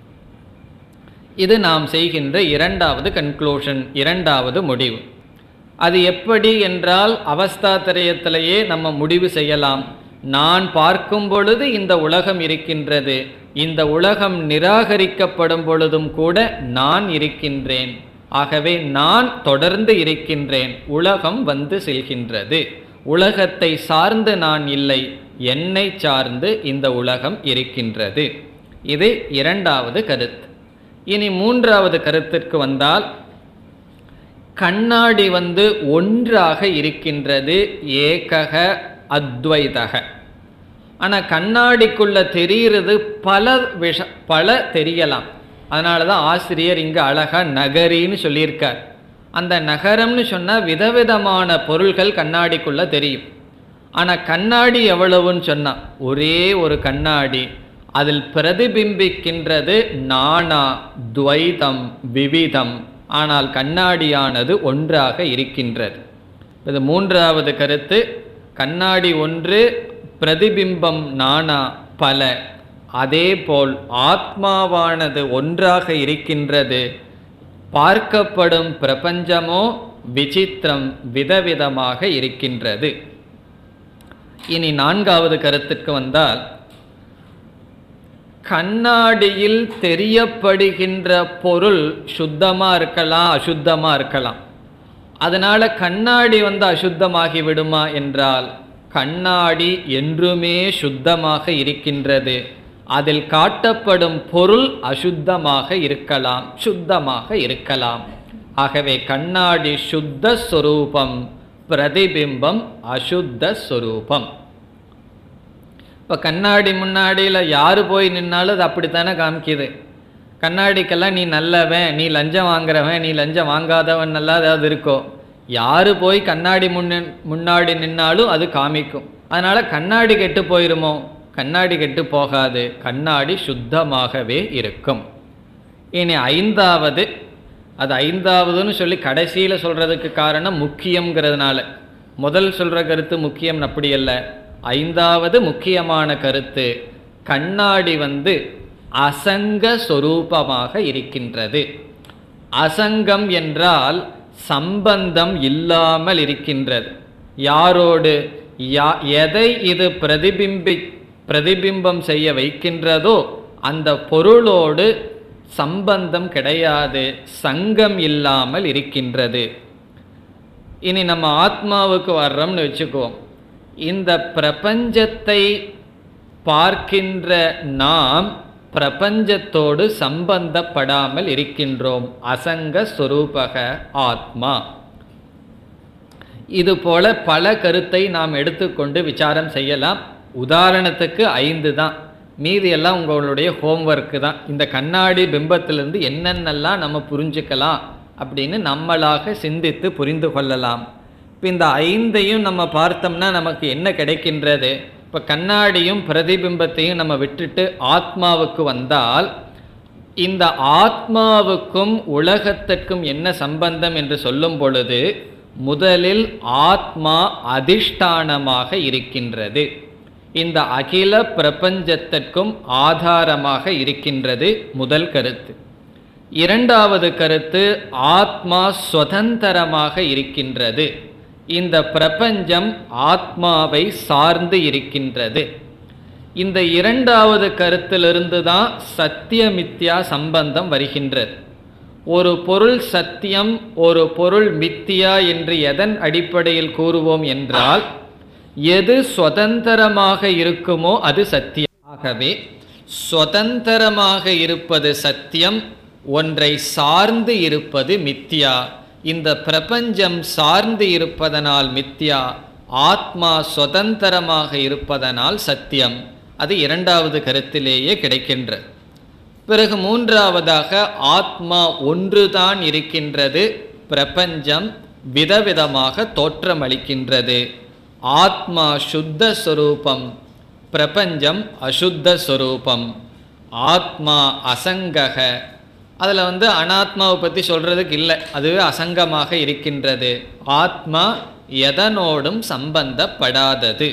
Speaker 2: இது நாம் செய்கின்ற இரண்டாவது கன்க்ளூஷன் இரண்டாவது முடிவு அது எப்படி என்றால் அவஸ்தாத்திரயத்திலேயே நம்ம முடிவு செய்யலாம் நான் பார்க்கும் பொழுது இந்த உலகம் இருக்கின்றது இந்த உலகம் நிராகரிக்கப்படும் பொழுதும் கூட நான் இருக்கின்றேன் ஆகவே நான் தொடர்ந்து இருக்கின்றேன் உலகம் வந்து செல்கின்றது உலகத்தை சார்ந்து நான் இல்லை என்னை சார்ந்து இந்த உலகம் இருக்கின்றது இது இரண்டாவது கருத்து இனி மூன்றாவது கருத்திற்கு வந்தால் கண்ணாடி வந்து ஒன்றாக இருக்கின்றது ஏகக அத்வைதக ஆனால் கண்ணாடிக்குள்ள தெரிகிறது பல விஷ பல தெரியலாம் அதனால தான் ஆசிரியர் இங்கே அழகா நகரின்னு சொல்லியிருக்கார் அந்த நகரம்னு சொன்னால் விதவிதமான பொருள்கள் கண்ணாடிக்குள்ள தெரியும் ஆனால் கண்ணாடி எவ்வளவுன்னு சொன்னால் ஒரே ஒரு கண்ணாடி அதில் பிரதிபிம்பிக்கின்றது நானா துவைதம் விவிதம் ஆனால் கண்ணாடியானது ஒன்றாக இருக்கின்றது இது மூன்றாவது கருத்து கண்ணாடி ஒன்று பிரதிபிம்பம் நானா பல அதேபோல் ஆத்மாவானது ஒன்றாக இருக்கின்றது பார்க்கப்படும் பிரபஞ்சமோ விசித்திரம் விதவிதமாக இருக்கின்றது இனி நான்காவது கருத்துக்கு வந்தால் கண்ணாடியில் தெரியப்படுகின்ற பொருள் சுத்தமா இருக்கலாம் அசுத்தமா இருக்கலாம் அதனால கண்ணாடி வந்து அசுத்தமாகி விடுமா என்றால் கண்ணாடி என்றுமே சுத்தமாக இருக்கின்றது அதில் காட்டப்படும் பொருள் அசுத்தமாக இருக்கலாம் சுத்தமாக இருக்கலாம் ஆகவே கண்ணாடி சுத்த ஸ்வரூபம் பிரதிபிம்பம் அசுத்த ஸ்வரூபம் இப்போ கண்ணாடி முன்னாடியில் யார் போய் நின்னாலும் அது அப்படித்தானே காமிக்குது கண்ணாடிக்கெல்லாம் நீ நல்லவன் நீ லஞ்சம் வாங்குறவன் நீ லஞ்சம் வாங்காதவன் நல்லா ஏதாவது இருக்கோ யார் போய் கண்ணாடி முன்ன முன்னாடி நின்னாலும் அது காமிக்கும் அதனால் கண்ணாடி கெட்டு போயிருமோ கண்ணாடி கெட்டு போகாது கண்ணாடி சுத்தமாகவே இருக்கும் இனி ஐந்தாவது அது ஐந்தாவதுன்னு சொல்லி கடைசியில் சொல்கிறதுக்கு காரணம் முக்கியங்கிறதுனால முதல் சொல்கிற கருத்து முக்கியம் அப்படி அல்ல ஐந்தாவது முக்கியமான கருத்து கண்ணாடி வந்து அசங்க சொரூபமாக இருக்கின்றது அசங்கம் என்றால் சம்பந்தம் இல்லாமல் இருக்கின்றது யாரோடு யா எதை இது பிரதிபிம்பி பிரதிபிம்பம் செய்ய வைக்கின்றதோ அந்த பொருளோடு சம்பந்தம் கிடையாது சங்கம் இல்லாமல் இருக்கின்றது இனி நம்ம ஆத்மாவுக்கு வர்றோம்னு வச்சுக்குவோம் இந்த பிரபஞ்சத்தை பார்க்கின்ற நாம் பிரபஞ்சத்தோடு சம்பந்தப்படாமல் இருக்கின்றோம் அசங்க ஸ்வரூபக ஆத்மா இது போல பல கருத்தை நாம் எடுத்துக்கொண்டு விசாரம் செய்யலாம் உதாரணத்துக்கு ஐந்து தான் மீதி எல்லாம் உங்களுடைய ஹோம்ஒர்க்கு தான் இந்த கண்ணாடி பிம்பத்திலிருந்து என்னென்னலாம் நம்ம புரிஞ்சுக்கலாம் அப்படின்னு நம்மளாக சிந்தித்து புரிந்து கொள்ளலாம் இப்போ இந்த ஐந்தையும் நம்ம பார்த்தோம்னா நமக்கு என்ன கிடைக்கின்றது இப்போ கண்ணாடியும் பிரதிபிம்பத்தையும் நம்ம விட்டுட்டு ஆத்மாவுக்கு வந்தால் இந்த ஆத்மாவுக்கும் உலகத்திற்கும் என்ன சம்பந்தம் என்று சொல்லும் பொழுது முதலில் ஆத்மா அதிஷ்டானமாக இருக்கின்றது இந்த அகில பிரபஞ்சத்திற்கும் ஆதாரமாக இருக்கின்றது முதல் கருத்து இரண்டாவது கருத்து ஆத்மா சுதந்திரமாக இருக்கின்றது இந்த பிரபஞ்சம் ஆத்மாவை சார்ந்து இருக்கின்றது இந்த இரண்டாவது கருத்திலிருந்து தான் சத்தியமித்யா சம்பந்தம் வருகின்றது ஒரு பொருள் சத்தியம் ஒரு பொருள் மித்தியா என்று எதன் அடிப்படையில் கூறுவோம் என்றால் எது சுதந்திரமாக இருக்குமோ அது சத்தியம் ஆகவே சுதந்திரமாக இருப்பது சத்தியம் ஒன்றை சார்ந்து இருப்பது மித்தியா இந்த பிரபஞ்சம் சார்ந்து இருப்பதனால் மித்தியா ஆத்மா சுதந்திரமாக இருப்பதனால் சத்தியம் அது இரண்டாவது கருத்திலேயே கிடைக்கின்றது பிறகு மூன்றாவதாக ஆத்மா ஒன்றுதான் இருக்கின்றது பிரபஞ்சம் விதவிதமாக தோற்றமளிக்கின்றது ஆத்மா சுத்த ஸ்வரூபம் பிரபஞ்சம் அசுத்த ஸ்வரூபம் ஆத்மா அசங்கக அதில் வந்து அனாத்மாவை பற்றி சொல்கிறதுக்கு இல்லை அதுவே அசங்கமாக இருக்கின்றது ஆத்மா எதனோடும் சம்பந்தப்படாதது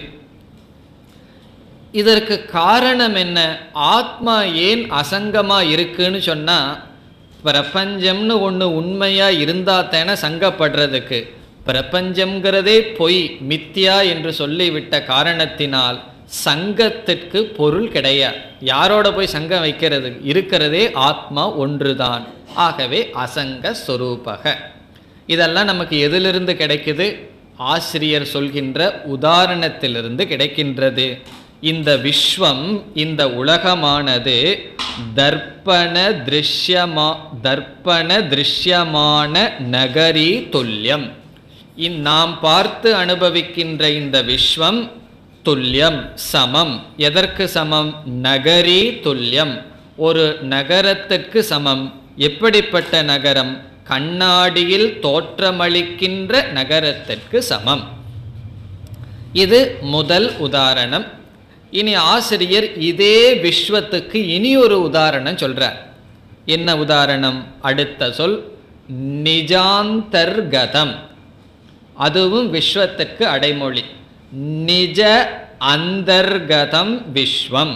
Speaker 2: இதற்கு காரணம் என்ன ஆத்மா ஏன் அசங்கமா இருக்குன்னு சொன்னா பிரபஞ்சம்னு ஒன்று உண்மையா இருந்தா தானே சங்கப்படுறதுக்கு பிரபஞ்சம்ங்கிறதே பொய் மித்யா என்று சொல்லிவிட்ட காரணத்தினால் சங்கத்திற்கு பொருள் கிடையாது யாரோட போய் சங்கம் வைக்கிறது இருக்கிறதே ஆத்மா ஒன்றுதான் ஆகவே அசங்க ஸ்வரூபக இதெல்லாம் நமக்கு எதிலிருந்து கிடைக்குது ஆசிரியர் சொல்கின்ற உதாரணத்திலிருந்து கிடைக்கின்றது இந்த விஸ்வம் இந்த உலகமானது தர்ப்பண திருஷ்யமா தர்ப்பண திருஷ்யமான நகரி துல்லியம் இந் நாம் பார்த்து அனுபவிக்கின்ற இந்த விஸ்வம் துல்லியம் சமம் எதற்கு சமம் நகரி துல்லியம் ஒரு நகரத்திற்கு சமம் எப்படிப்பட்ட நகரம் கண்ணாடியில் தோற்றமளிக்கின்ற நகரத்திற்கு சமம் இது முதல் உதாரணம் இனி ஆசிரியர் இதே விஸ்வத்துக்கு இனி ஒரு உதாரணம் சொல்றார் என்ன உதாரணம் அடுத்த சொல் நிஜாந்தர்கதம் அதுவும் விஸ்வத்திற்கு அடைமொழி நிஜ அந்தர்கதம் விஸ்வம்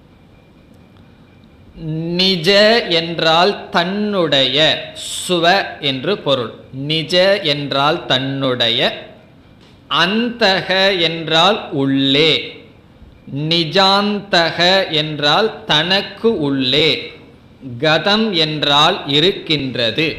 Speaker 2: நிஜ என்றால் தன்னுடைய சுவ என்று பொருள் நிஜ என்றால் தன்னுடைய அந்தக என்றால் உள்ளே நிஜாந்தக என்றால் தனக்கு உள்ளே கதம் என்றால் இருக்கின்றது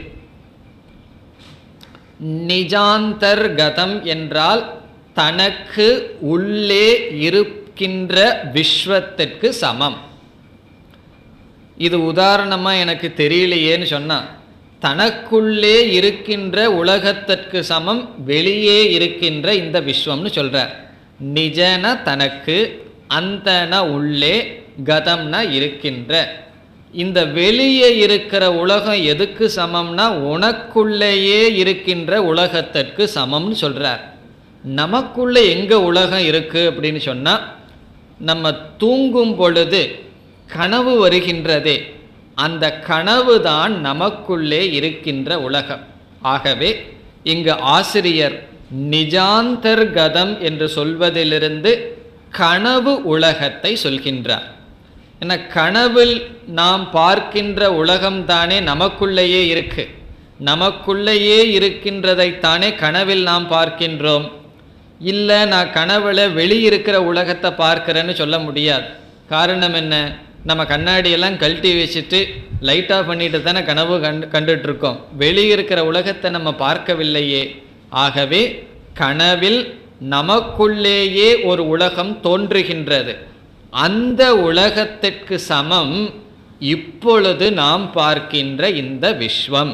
Speaker 2: நிஜாந்தர்கதம் என்றால் தனக்கு உள்ளே இருக்கின்ற விஸ்வத்திற்கு சமம் இது உதாரணமா எனக்கு தெரியலையேன்னு சொன்னா தனக்குள்ளே இருக்கின்ற உலகத்திற்கு சமம் வெளியே இருக்கின்ற இந்த விஸ்வம்னு சொல்றார் நிஜன தனக்கு அந்தன உள்ளே கதம்னா இருக்கின்ற இந்த வெளியே இருக்கிற உலகம் எதுக்கு சமம்னா உனக்குள்ளேயே இருக்கின்ற உலகத்திற்கு சமம்னு சொல்றார் நமக்குள்ளே எங்க உலகம் இருக்கு அப்படின்னு சொன்னா நம்ம தூங்கும் பொழுது கனவு வருகின்றதே அந்த கனவு தான் நமக்குள்ளே இருக்கின்ற உலகம் ஆகவே இங்கு ஆசிரியர் நிஜாந்தர்கதம் என்று சொல்வதிலிருந்து கனவு உலகத்தை சொல்கின்றார் ஏன்னா கனவில் நாம் பார்க்கின்ற உலகம்தானே நமக்குள்ளேயே இருக்கு நமக்குள்ளேயே இருக்கின்றதைத்தானே கனவில் நாம் பார்க்கின்றோம் இல்லை நான் கனவுல வெளியிருக்கிற உலகத்தை பார்க்கிறேன்னு சொல்ல முடியாது காரணம் என்ன நம்ம கண்ணாடியெல்லாம் கழட்டி வச்சுட்டு லைட் ஆஃப் பண்ணிட்டு தானே கனவு கண்டு கண்டுட்டு இருக்கோம் வெளியிருக்கிற உலகத்தை நம்ம பார்க்கவில்லையே ஆகவே கனவில் நமக்குள்ளேயே ஒரு உலகம் தோன்றுகின்றது அந்த உலகத்திற்கு சமம் இப்பொழுது நாம் பார்க்கின்ற இந்த விஸ்வம்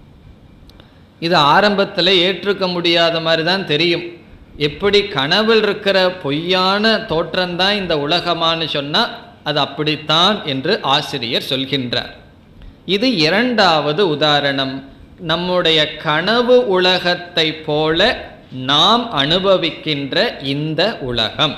Speaker 2: இது ஆரம்பத்தில் ஏற்றுக்க முடியாத மாதிரி தான் தெரியும் எப்படி கனவில் இருக்கிற பொய்யான தோற்றம்தான் இந்த உலகமான்னு சொன்னால் அது அப்படித்தான் என்று ஆசிரியர் சொல்கின்றார் இது இரண்டாவது உதாரணம் நம்முடைய கனவு உலகத்தை போல நாம் அனுபவிக்கின்ற இந்த உலகம்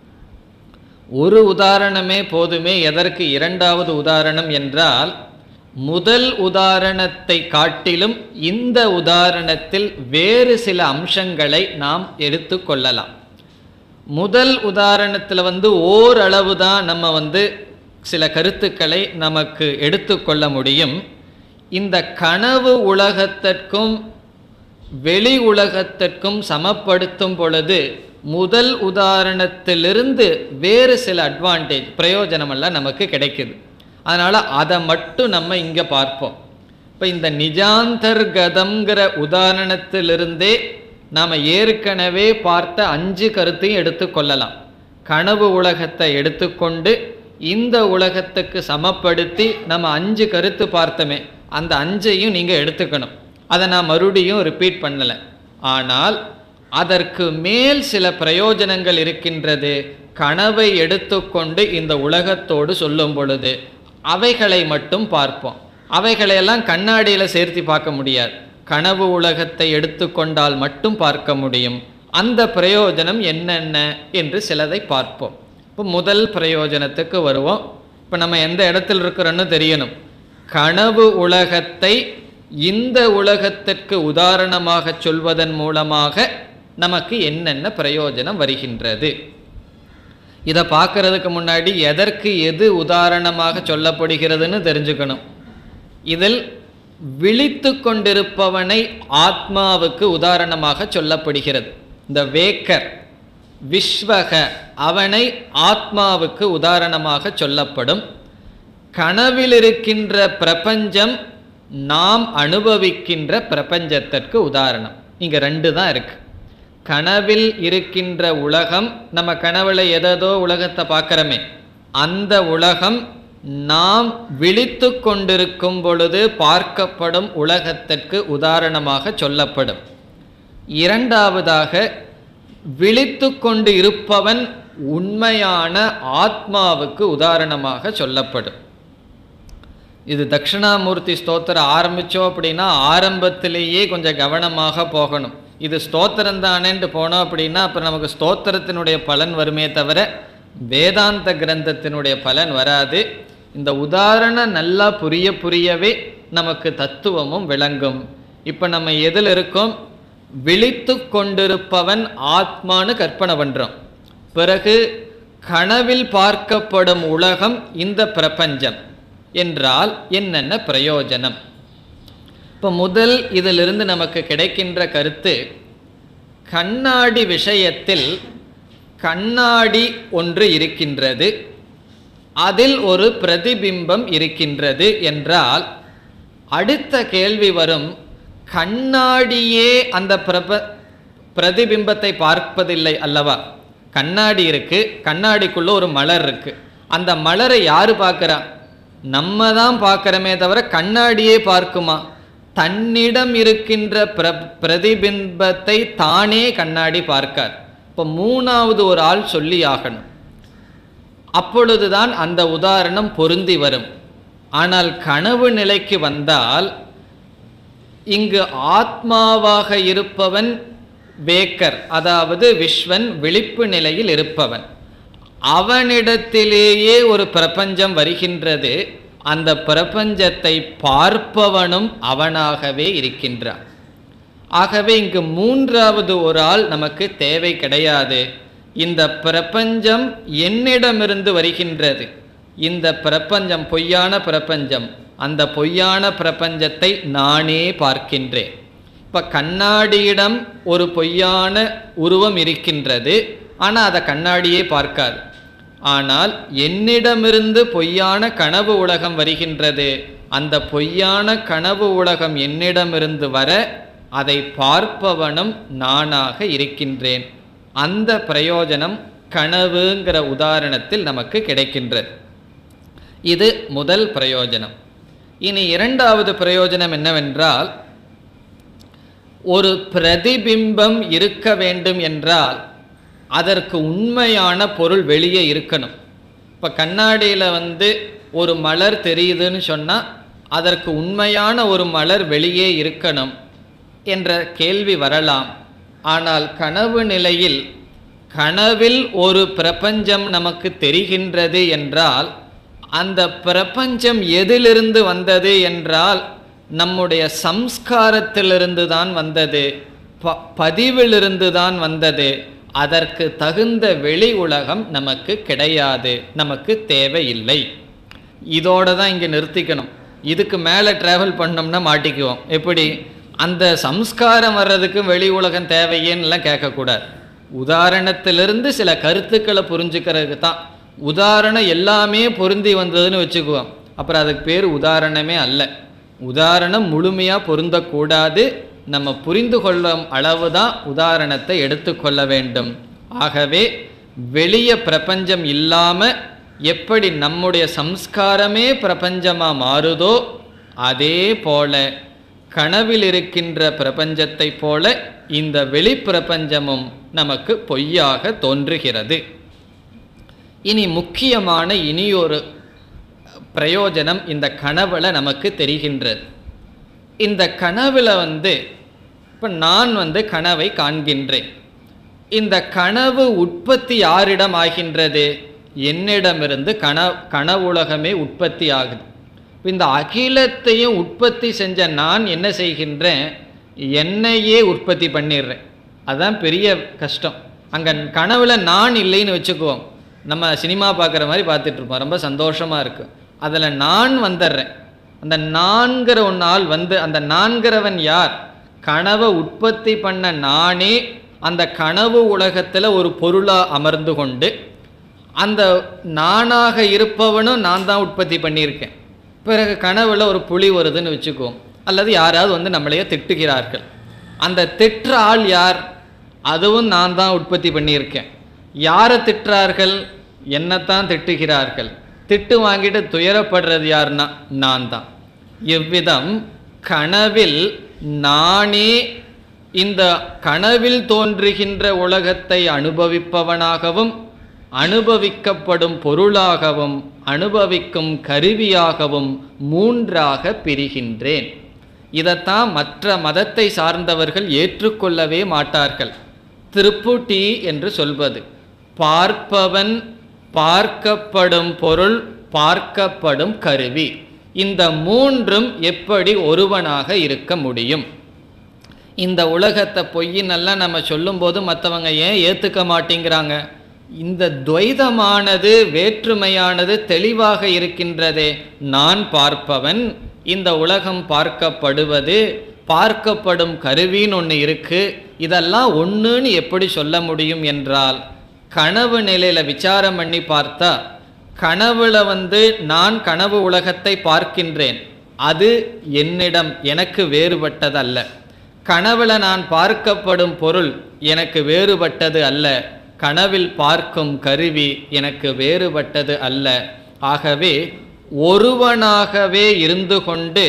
Speaker 2: ஒரு உதாரணமே போதுமே எதற்கு இரண்டாவது உதாரணம் என்றால் முதல் உதாரணத்தை காட்டிலும் இந்த உதாரணத்தில் வேறு சில அம்சங்களை நாம் எடுத்துக்கொள்ளலாம் முதல் உதாரணத்தில் வந்து ஓரளவு தான் நம்ம வந்து சில கருத்துக்களை நமக்கு எடுத்துக்கொள்ள முடியும் இந்த கனவு உலகத்திற்கும் வெளி உலகத்திற்கும் சமப்படுத்தும் பொழுது முதல் உதாரணத்திலிருந்து வேறு சில அட்வான்டேஜ் பிரயோஜனமெல்லாம் நமக்கு கிடைக்குது அதனால் அதை மட்டும் நம்ம இங்கே பார்ப்போம் இப்போ இந்த நிஜாந்தர்கதம்ங்கிற உதாரணத்திலிருந்தே நாம் ஏற்கனவே பார்த்த அஞ்சு கருத்தையும் எடுத்துக்கொள்ளலாம் கனவு உலகத்தை எடுத்துக்கொண்டு இந்த உலகத்துக்கு சமப்படுத்தி நம்ம அஞ்சு கருத்து பார்த்தோமே அந்த அஞ்சையும் நீங்கள் எடுத்துக்கணும் அதை நான் மறுபடியும் ரிப்பீட் பண்ணலை ஆனால் அதற்கு மேல் சில பிரயோஜனங்கள் இருக்கின்றது கனவை எடுத்துக்கொண்டு இந்த உலகத்தோடு சொல்லும் பொழுது அவைகளை மட்டும் பார்ப்போம் அவைகளையெல்லாம் கண்ணாடியில் சேர்த்து பார்க்க முடியாது கனவு உலகத்தை எடுத்துக்கொண்டால் மட்டும் பார்க்க முடியும் அந்த பிரயோஜனம் என்னென்ன என்று சிலதை பார்ப்போம் இப்போ முதல் பிரயோஜனத்துக்கு வருவோம் இப்போ நம்ம எந்த இடத்துல இருக்கிறோன்னு தெரியணும் கனவு உலகத்தை இந்த உலகத்திற்கு உதாரணமாக சொல்வதன் மூலமாக நமக்கு என்னென்ன பிரயோஜனம் வருகின்றது இதை பார்க்கறதுக்கு முன்னாடி எதற்கு எது உதாரணமாக சொல்லப்படுகிறதுன்னு தெரிஞ்சுக்கணும் இதில் விழித்து கொண்டிருப்பவனை ஆத்மாவுக்கு உதாரணமாக சொல்லப்படுகிறது இந்த வேக்கர் விஸ்வக அவனை ஆத்மாவுக்கு உதாரணமாக சொல்லப்படும் கனவில் இருக்கின்ற பிரபஞ்சம் நாம் அனுபவிக்கின்ற பிரபஞ்சத்திற்கு உதாரணம் இங்கே ரெண்டு தான் இருக்கு கனவில் இருக்கின்ற உலகம் நம்ம கனவுல எதோ உலகத்தை பார்க்குறோமே அந்த உலகம் நாம் விழித்து கொண்டிருக்கும் பொழுது பார்க்கப்படும் உலகத்திற்கு உதாரணமாக சொல்லப்படும் இரண்டாவதாக விழித்து கொண்டு இருப்பவன் உண்மையான ஆத்மாவுக்கு உதாரணமாக சொல்லப்படும் இது தட்சிணாமூர்த்தி ஸ்தோத்திரம் ஆரம்பித்தோம் அப்படின்னா ஆரம்பத்திலேயே கொஞ்சம் கவனமாக போகணும் இது ஸ்தோத்திரம் தானேன்ட்டு போனோம் அப்படின்னா அப்புறம் நமக்கு ஸ்தோத்திரத்தினுடைய பலன் வருமே தவிர வேதாந்த கிரந்தத்தினுடைய பலன் வராது இந்த உதாரணம் நல்லா புரிய புரியவே நமக்கு தத்துவமும் விளங்கும் இப்போ நம்ம எதில் இருக்கோம் விழித்து கொண்டிருப்பவன் ஆத்மான்னு கற்பனை பண்ணுறோம் பிறகு கனவில் பார்க்கப்படும் உலகம் இந்த பிரபஞ்சம் என்றால் என்னென்ன பிரயோஜனம் இப்போ முதல் இதிலிருந்து நமக்கு கிடைக்கின்ற கருத்து கண்ணாடி விஷயத்தில் கண்ணாடி ஒன்று இருக்கின்றது அதில் ஒரு பிரதிபிம்பம் இருக்கின்றது என்றால் அடுத்த கேள்வி வரும் கண்ணாடியே அந்த பிரப பிரதிபிம்பத்தை பார்ப்பதில்லை அல்லவா கண்ணாடி இருக்கு கண்ணாடிக்குள்ள ஒரு மலர் இருக்கு அந்த மலரை யாரு பார்க்கறா நம்ம தான் பார்க்குறோமே தவிர கண்ணாடியே பார்க்குமா தன்னிடம் இருக்கின்ற பிர பிரதிபிம்பத்தை தானே கண்ணாடி பார்க்கார் இப்போ மூணாவது ஒரு ஆள் சொல்லி ஆகணும் அப்பொழுதுதான் அந்த உதாரணம் பொருந்தி வரும் ஆனால் கனவு நிலைக்கு வந்தால் இங்கு ஆத்மாவாக இருப்பவன் வேக்கர் அதாவது விஸ்வன் விழிப்பு நிலையில் இருப்பவன் அவனிடத்திலேயே ஒரு பிரபஞ்சம் வருகின்றது அந்த பிரபஞ்சத்தை பார்ப்பவனும் அவனாகவே இருக்கின்றான் ஆகவே இங்கு மூன்றாவது ஒரு ஆள் நமக்கு தேவை கிடையாது இந்த பிரபஞ்சம் என்னிடமிருந்து வருகின்றது இந்த பிரபஞ்சம் பொய்யான பிரபஞ்சம் அந்த பொய்யான பிரபஞ்சத்தை நானே பார்க்கின்றேன் இப்போ கண்ணாடியிடம் ஒரு பொய்யான உருவம் இருக்கின்றது ஆனால் அதை கண்ணாடியே பார்க்காது ஆனால் என்னிடமிருந்து பொய்யான கனவு உலகம் வருகின்றது அந்த பொய்யான கனவு உலகம் என்னிடமிருந்து வர அதை பார்ப்பவனும் நானாக இருக்கின்றேன் அந்த பிரயோஜனம் கனவுங்கிற உதாரணத்தில் நமக்கு கிடைக்கின்றது இது முதல் பிரயோஜனம் இனி இரண்டாவது பிரயோஜனம் என்னவென்றால் ஒரு பிரதிபிம்பம் இருக்க வேண்டும் என்றால் அதற்கு உண்மையான பொருள் வெளியே இருக்கணும் இப்போ கண்ணாடியில் வந்து ஒரு மலர் தெரியுதுன்னு சொன்னால் அதற்கு உண்மையான ஒரு மலர் வெளியே இருக்கணும் என்ற கேள்வி வரலாம் ஆனால் கனவு நிலையில் கனவில் ஒரு பிரபஞ்சம் நமக்கு தெரிகின்றது என்றால் அந்த பிரபஞ்சம் எதிலிருந்து வந்தது என்றால் நம்முடைய சம்ஸ்காரத்திலிருந்து தான் வந்தது ப பதிவிலிருந்து தான் வந்தது அதற்கு தகுந்த வெளி உலகம் நமக்கு கிடையாது நமக்கு தேவையில்லை இதோட தான் இங்கே நிறுத்திக்கணும் இதுக்கு மேலே ட்ராவல் பண்ணோம்னா மாட்டிக்குவோம் எப்படி அந்த சம்ஸ்காரம் வர்றதுக்கு வெளி உலகம் தேவையேன்னுலாம் கேட்கக்கூடாது உதாரணத்திலிருந்து சில கருத்துக்களை புரிஞ்சுக்கிறதுக்கு தான் உதாரணம் எல்லாமே பொருந்தி வந்ததுன்னு வச்சுக்குவோம் அப்புறம் அதுக்கு பேர் உதாரணமே அல்ல உதாரணம் முழுமையாக பொருந்தக்கூடாது நம்ம புரிந்து கொள்ளும் அளவு தான் உதாரணத்தை எடுத்துக்கொள்ள வேண்டும் ஆகவே வெளிய பிரபஞ்சம் இல்லாமல் எப்படி நம்முடைய சம்ஸ்காரமே பிரபஞ்சமாக மாறுதோ அதே போல கனவில் இருக்கின்ற பிரபஞ்சத்தைப் போல இந்த வெளி பிரபஞ்சமும் நமக்கு பொய்யாக தோன்றுகிறது இனி முக்கியமான இனியொரு பிரயோஜனம் இந்த கனவுல நமக்கு தெரிகின்றது இந்த கனவுல வந்து இப்போ நான் வந்து கனவை காண்கின்றேன் இந்த கனவு உற்பத்தி யாரிடம் ஆகின்றது என்னிடமிருந்து கன கனவுலகமே உற்பத்தி ஆகுது இப்ப இந்த அகிலத்தையும் உற்பத்தி செஞ்ச நான் என்ன செய்கின்றேன் என்னையே உற்பத்தி பண்ணிடுறேன் அதுதான் பெரிய கஷ்டம் அங்கே கனவுல நான் இல்லைன்னு வச்சுக்குவோம் நம்ம சினிமா பார்க்குற மாதிரி பார்த்துட்டு இருப்போம் ரொம்ப சந்தோஷமாக இருக்கு அதில் நான் வந்துடுறேன் அந்த நான்கிற ஒரு நாள் வந்து அந்த நான்கிறவன் யார் கனவை உற்பத்தி பண்ண நானே அந்த கனவு உலகத்தில் ஒரு பொருளாக அமர்ந்து கொண்டு அந்த நானாக இருப்பவனும் நான் தான் உற்பத்தி பண்ணியிருக்கேன் பிறகு கனவுல ஒரு புலி வருதுன்னு வச்சுக்குவோம் அல்லது யாராவது வந்து நம்மளையே திட்டுகிறார்கள் அந்த திட்டுற ஆள் யார் அதுவும் நான் தான் உற்பத்தி பண்ணியிருக்கேன் யாரை திட்டுறார்கள் என்னத்தான் திட்டுகிறார்கள் திட்டு வாங்கிட்டு துயரப்படுறது யாருன்னா நான் தான் இவ்விதம் கனவில் நானே இந்த கனவில் தோன்றுகின்ற உலகத்தை அனுபவிப்பவனாகவும் அனுபவிக்கப்படும் பொருளாகவும் அனுபவிக்கும் கருவியாகவும் மூன்றாக பிரிகின்றேன் இதைத்தான் மற்ற மதத்தை சார்ந்தவர்கள் ஏற்றுக்கொள்ளவே மாட்டார்கள் திருப்புட்டி என்று சொல்வது பார்ப்பவன் பார்க்கப்படும் பொருள் பார்க்கப்படும் கருவி இந்த மூன்றும் எப்படி ஒருவனாக இருக்க முடியும் இந்த உலகத்தை பொய்யினெல்லாம் நம்ம சொல்லும்போது மற்றவங்க ஏன் ஏற்றுக்க மாட்டேங்கிறாங்க இந்த துவைதமானது வேற்றுமையானது தெளிவாக இருக்கின்றதே நான் பார்ப்பவன் இந்த உலகம் பார்க்கப்படுவது பார்க்கப்படும் கருவின்னு ஒன்று இருக்கு இதெல்லாம் ஒன்றுன்னு எப்படி சொல்ல முடியும் என்றால் கனவு நிலையில் விசாரம் பண்ணி பார்த்தா கனவுல வந்து நான் கனவு உலகத்தை பார்க்கின்றேன் அது என்னிடம் எனக்கு வேறுபட்டதல்ல கனவுல நான் பார்க்கப்படும் பொருள் எனக்கு வேறுபட்டது அல்ல கனவில் பார்க்கும் கருவி எனக்கு வேறுபட்டது அல்ல ஆகவே ஒருவனாகவே இருந்து கொண்டு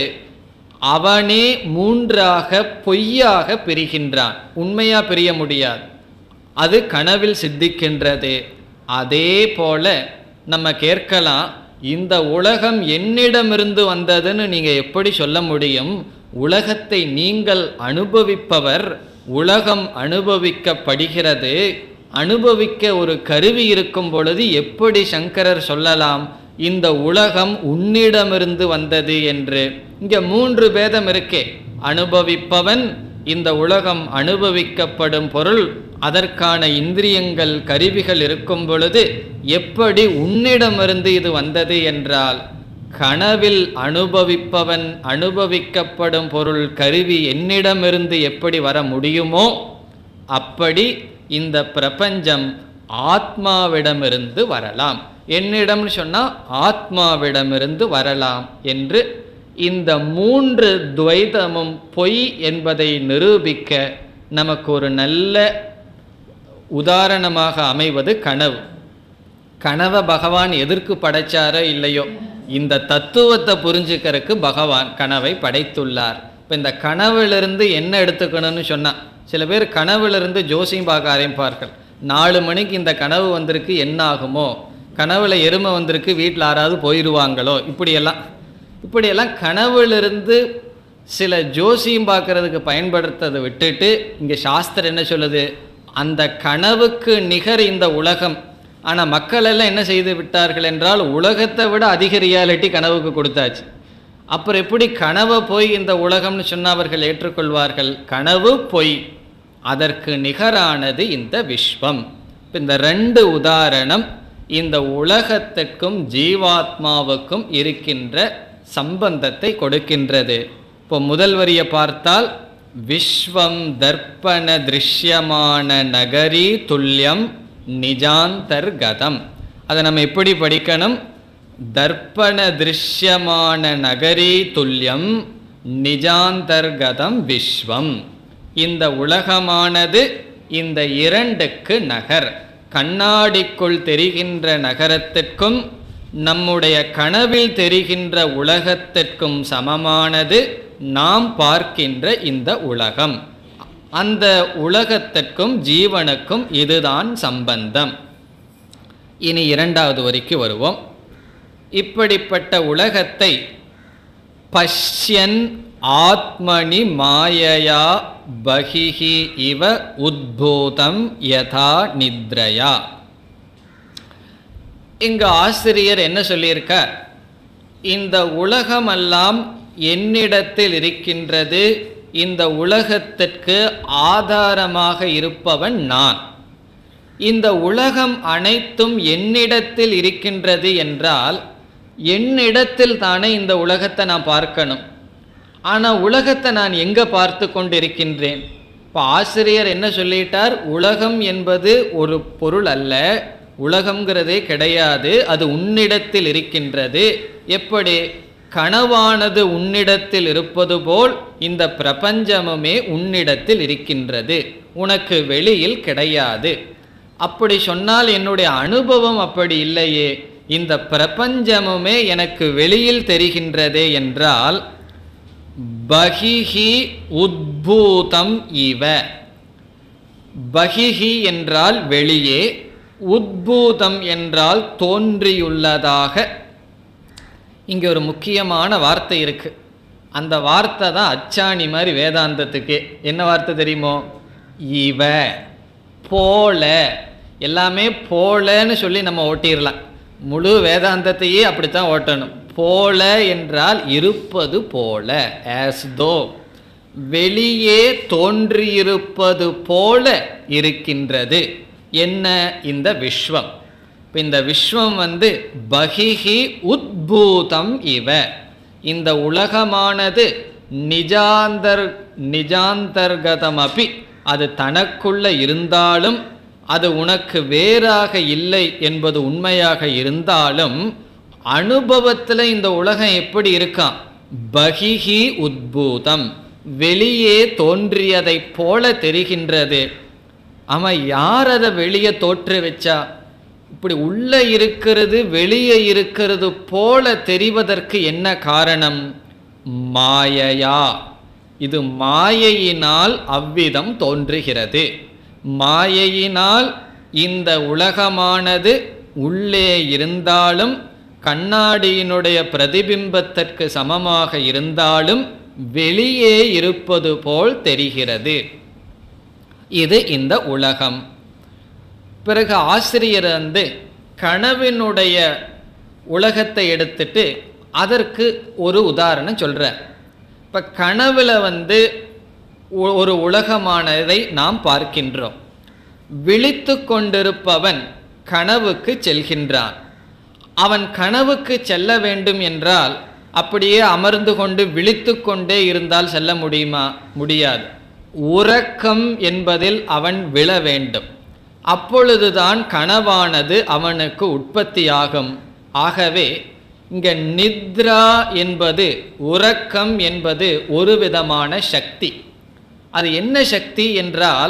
Speaker 2: அவனே மூன்றாக பொய்யாக பிரிகின்றான் உண்மையா பிரிய முடியாது அது கனவில் சித்திக்கின்றது அதே போல நம்ம கேட்கலாம் இந்த உலகம் என்னிடமிருந்து வந்ததுன்னு நீங்கள் எப்படி சொல்ல முடியும் உலகத்தை நீங்கள் அனுபவிப்பவர் உலகம் அனுபவிக்கப்படுகிறது அனுபவிக்க ஒரு கருவி இருக்கும் பொழுது எப்படி சங்கரர் சொல்லலாம் இந்த உலகம் உன்னிடமிருந்து வந்தது என்று இங்க மூன்று பேதம் இருக்கே அனுபவிப்பவன் இந்த உலகம் அனுபவிக்கப்படும் பொருள் அதற்கான இந்திரியங்கள் கருவிகள் இருக்கும் பொழுது எப்படி உன்னிடமிருந்து இது வந்தது என்றால் கனவில் அனுபவிப்பவன் அனுபவிக்கப்படும் பொருள் கருவி என்னிடமிருந்து எப்படி வர முடியுமோ அப்படி இந்த பிரபஞ்சம் ஆத்மாவிடமிருந்து வரலாம் என்னிடம்னு சொன்னால் ஆத்மாவிடமிருந்து வரலாம் என்று இந்த மூன்று துவைதமும் பொய் என்பதை நிரூபிக்க நமக்கு ஒரு நல்ல உதாரணமாக அமைவது கனவு கனவை பகவான் எதற்கு படைச்சாரோ இல்லையோ இந்த தத்துவத்தை புரிஞ்சுக்கிறதுக்கு பகவான் கனவை படைத்துள்ளார் இப்போ இந்த கனவிலிருந்து என்ன எடுத்துக்கணும்னு சொன்னா சில பேர் கனவிலிருந்து ஜோசியம் பார்க்க ஆரம்பிப்பார்கள் நாலு மணிக்கு இந்த கனவு வந்திருக்கு என்ன ஆகுமோ கனவுல எருமை வந்திருக்கு வீட்டில் யாராவது போயிடுவாங்களோ இப்படியெல்லாம் இப்படியெல்லாம் கனவுலிருந்து சில ஜோசியம் பார்க்கறதுக்கு பயன்படுத்துறதை விட்டுட்டு இங்கே சாஸ்திரம் என்ன சொல்லுது அந்த கனவுக்கு நிகர் இந்த உலகம் ஆனால் மக்கள் எல்லாம் என்ன செய்து விட்டார்கள் என்றால் உலகத்தை விட அதிக ரியாலிட்டி கனவுக்கு கொடுத்தாச்சு அப்புறம் எப்படி கனவை போய் இந்த உலகம்னு சொன்ன அவர்கள் ஏற்றுக்கொள்வார்கள் கனவு பொய் அதற்கு நிகரானது இந்த விஸ்வம் இப்ப இந்த ரெண்டு உதாரணம் இந்த உலகத்துக்கும் ஜீவாத்மாவுக்கும் இருக்கின்ற சம்பந்தத்தை கொடுக்கின்றது இப்போ முதல் வரியை பார்த்தால் விஸ்வம் தர்ப்பண திருஷ்யமான நகரி துல்லியம் நிஜாந்தர்கதம் அதை நம்ம எப்படி படிக்கணும் தர்ப்பண திருஷ்யமான நகரி துல்லியம் நிஜாந்தர்கதம் விஸ்வம் இந்த உலகமானது இந்த இரண்டுக்கு நகர் கண்ணாடிக்குள் தெரிகின்ற நகரத்திற்கும் நம்முடைய கனவில் தெரிகின்ற உலகத்திற்கும் சமமானது நாம் பார்க்கின்ற இந்த உலகம் அந்த உலகத்திற்கும் ஜீவனுக்கும் இதுதான் சம்பந்தம் இனி இரண்டாவது வரிக்கு வருவோம் இப்படிப்பட்ட உலகத்தை பஷ்யன் ஆத்மனி மாயையா பகிஹி இவ உத்பூதம் யதா நித்ரயா இங்க ஆசிரியர் என்ன சொல்லியிருக்கார் இந்த உலகமெல்லாம் என்னிடத்தில் இருக்கின்றது இந்த உலகத்திற்கு ஆதாரமாக இருப்பவன் நான் இந்த உலகம் அனைத்தும் என்னிடத்தில் இருக்கின்றது என்றால் என்னிடத்தில் தானே இந்த உலகத்தை நான் பார்க்கணும் ஆனால் உலகத்தை நான் எங்கே பார்த்து கொண்டிருக்கின்றேன் இப்போ ஆசிரியர் என்ன சொல்லிட்டார் உலகம் என்பது ஒரு பொருள் அல்ல உலகம்ங்கிறதே கிடையாது அது உன்னிடத்தில் இருக்கின்றது எப்படி கனவானது உன்னிடத்தில் இருப்பது போல் இந்த பிரபஞ்சமுமே உன்னிடத்தில் இருக்கின்றது உனக்கு வெளியில் கிடையாது அப்படி சொன்னால் என்னுடைய அனுபவம் அப்படி இல்லையே இந்த பிரபஞ்சமுமே எனக்கு வெளியில் தெரிகின்றதே என்றால் பகிஹி உத்பூதம் இவ பகிஹி என்றால் வெளியே உத்பூதம் என்றால் தோன்றியுள்ளதாக இங்கே ஒரு முக்கியமான வார்த்தை இருக்கு அந்த வார்த்தை தான் அச்சாணி மாதிரி வேதாந்தத்துக்கு என்ன வார்த்தை தெரியுமோ இவ போல எல்லாமே போலன்னு சொல்லி நம்ம ஓட்டிடலாம் முழு வேதாந்தத்தையே அப்படித்தான் ஓட்டணும் போல என்றால் இருப்பது போல ஆஸ் தோ வெளியே தோன்றியிருப்பது போல இருக்கின்றது என்ன இந்த விஸ்வம் இப்போ இந்த விஸ்வம் வந்து பகிஹி உத்பூதம் இவ இந்த உலகமானது நிஜாந்தர் நிஜாந்தர்கதமபி அது தனக்குள்ள இருந்தாலும் அது உனக்கு வேறாக இல்லை என்பது உண்மையாக இருந்தாலும் அனுபவத்தில் இந்த உலகம் எப்படி இருக்கான் பகிஹி உத்பூதம் வெளியே தோன்றியதைப் போல தெரிகின்றது அவன் யார் அதை வெளியே தோற்று வச்சா இப்படி உள்ள இருக்கிறது வெளியே இருக்கிறது போல தெரிவதற்கு என்ன காரணம் மாயையா இது மாயையினால் அவ்விதம் தோன்றுகிறது மாயையினால் இந்த உலகமானது உள்ளே இருந்தாலும் கண்ணாடியினுடைய பிரதிபிம்பத்திற்கு சமமாக இருந்தாலும் வெளியே இருப்பது போல் தெரிகிறது இது இந்த உலகம் பிறகு ஆசிரியர் வந்து கனவினுடைய உலகத்தை எடுத்துட்டு அதற்கு ஒரு உதாரணம் சொல்கிறார் இப்போ கனவுல வந்து ஒ- ஒரு உலகமானதை நாம் பார்க்கின்றோம் விழித்து கொண்டிருப்பவன் கனவுக்கு செல்கின்றான் அவன் கனவுக்கு செல்ல வேண்டும் என்றால் அப்படியே அமர்ந்து கொண்டு விழித்து கொண்டே இருந்தால் செல்ல முடியுமா முடியாது உறக்கம் என்பதில் அவன் விழ வேண்டும் அப்பொழுதுதான் கனவானது அவனுக்கு உற்பத்தியாகும் ஆகவே இங்க நித்ரா என்பது உறக்கம் என்பது ஒரு விதமான சக்தி அது என்ன சக்தி என்றால்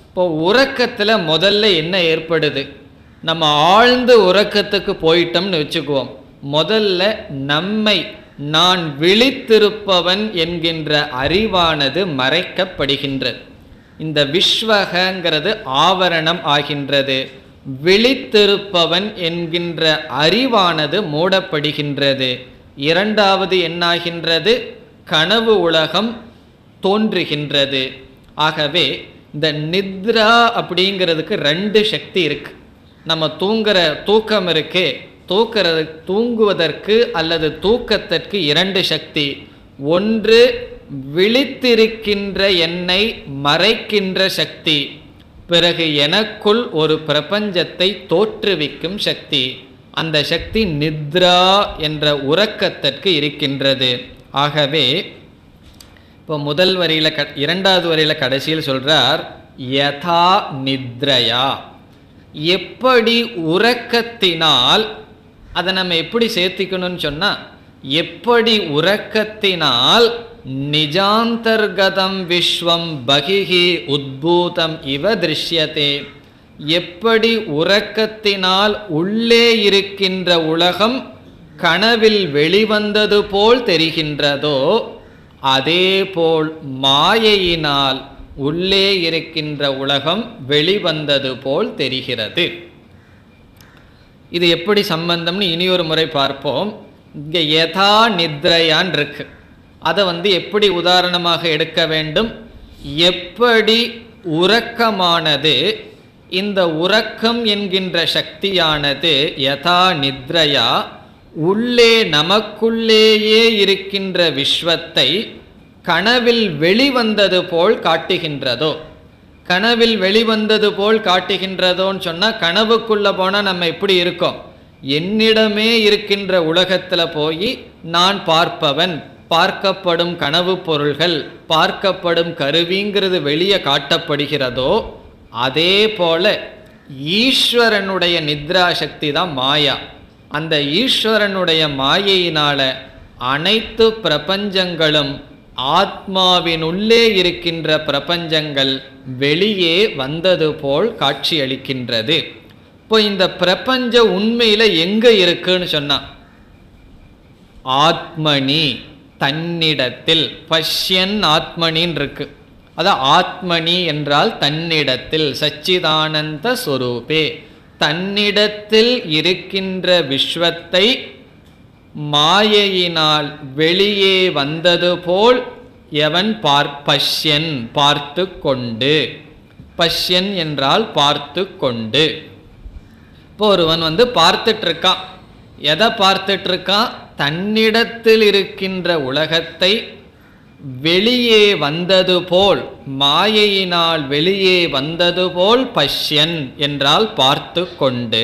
Speaker 2: இப்போ உறக்கத்தில் முதல்ல என்ன ஏற்படுது நம்ம ஆழ்ந்த உறக்கத்துக்கு போயிட்டோம்னு வச்சுக்குவோம் முதல்ல நம்மை நான் விழித்திருப்பவன் என்கின்ற அறிவானது மறைக்கப்படுகின்றது இந்த விஸ்வகங்கிறது ஆவரணம் ஆகின்றது விழித்திருப்பவன் என்கின்ற அறிவானது மூடப்படுகின்றது இரண்டாவது என்னாகின்றது கனவு உலகம் தோன்றுகின்றது ஆகவே இந்த நித்ரா அப்படிங்கிறதுக்கு ரெண்டு சக்தி இருக்கு நம்ம தூங்குற தூக்கம் இருக்கே தூக்கிறது தூங்குவதற்கு அல்லது தூக்கத்திற்கு இரண்டு சக்தி ஒன்று விழித்திருக்கின்ற என்னை மறைக்கின்ற சக்தி பிறகு எனக்குள் ஒரு பிரபஞ்சத்தை தோற்றுவிக்கும் சக்தி அந்த சக்தி நித்ரா என்ற உறக்கத்திற்கு இருக்கின்றது ஆகவே இப்போ முதல் வரியில க இரண்டாவது வரியில கடைசியில் சொல்றார் யதா நித்ரயா எப்படி உறக்கத்தினால் அதை நம்ம எப்படி சேர்த்திக்கணும்னு சொன்னா எப்படி உறக்கத்தினால் நிஜாந்தர்கதம் விஸ்வம் பகிஹி உத்பூதம் இவ திருஷ்யதே எப்படி உறக்கத்தினால் உள்ளே இருக்கின்ற உலகம் கனவில் வெளிவந்தது போல் தெரிகின்றதோ அதேபோல் மாயையினால் உள்ளே இருக்கின்ற உலகம் வெளிவந்தது போல் தெரிகிறது இது எப்படி சம்பந்தம்னு இனி ஒரு முறை பார்ப்போம் இங்கே யதா நித்ரையான் இருக்கு அதை வந்து எப்படி உதாரணமாக எடுக்க வேண்டும் எப்படி உறக்கமானது இந்த உறக்கம் என்கின்ற சக்தியானது யதா நித்ரையா உள்ளே நமக்குள்ளேயே இருக்கின்ற விஸ்வத்தை கனவில் வெளிவந்தது போல் காட்டுகின்றதோ கனவில் வெளிவந்தது போல் காட்டுகின்றதோன்னு சொன்னால் கனவுக்குள்ளே போனால் நம்ம எப்படி இருக்கோம் என்னிடமே இருக்கின்ற உலகத்தில் போய் நான் பார்ப்பவன் பார்க்கப்படும் கனவு பொருள்கள் பார்க்கப்படும் கருவிங்கிறது வெளியே காட்டப்படுகிறதோ அதே போல ஈஸ்வரனுடைய நித்ரா சக்தி தான் மாயா அந்த ஈஸ்வரனுடைய மாயையினால அனைத்து பிரபஞ்சங்களும் ஆத்மாவினுள்ளே இருக்கின்ற பிரபஞ்சங்கள் வெளியே வந்தது போல் காட்சியளிக்கின்றது இப்போ இந்த பிரபஞ்ச உண்மையில எங்க இருக்குன்னு சொன்னா ஆத்மனி தன்னிடத்தில் பஷ்யன் ஆத்மனின்னு இருக்கு அதான் ஆத்மனி என்றால் தன்னிடத்தில் சச்சிதானந்த சொரூபே தன்னிடத்தில் இருக்கின்ற விஸ்வத்தை மாயையினால் வெளியே வந்தது போல் எவன் பார் பஷ்யன் பார்த்து கொண்டு பஷ்யன் என்றால் பார்த்து கொண்டு இப்போ ஒருவன் வந்து பார்த்துட்டு இருக்கான் எதை பார்த்துட்டு இருக்கான் தன்னிடத்தில் இருக்கின்ற உலகத்தை வெளியே வந்தது போல் மாயையினால் வெளியே வந்தது போல் பஷ்யன் என்றால் பார்த்து கொண்டு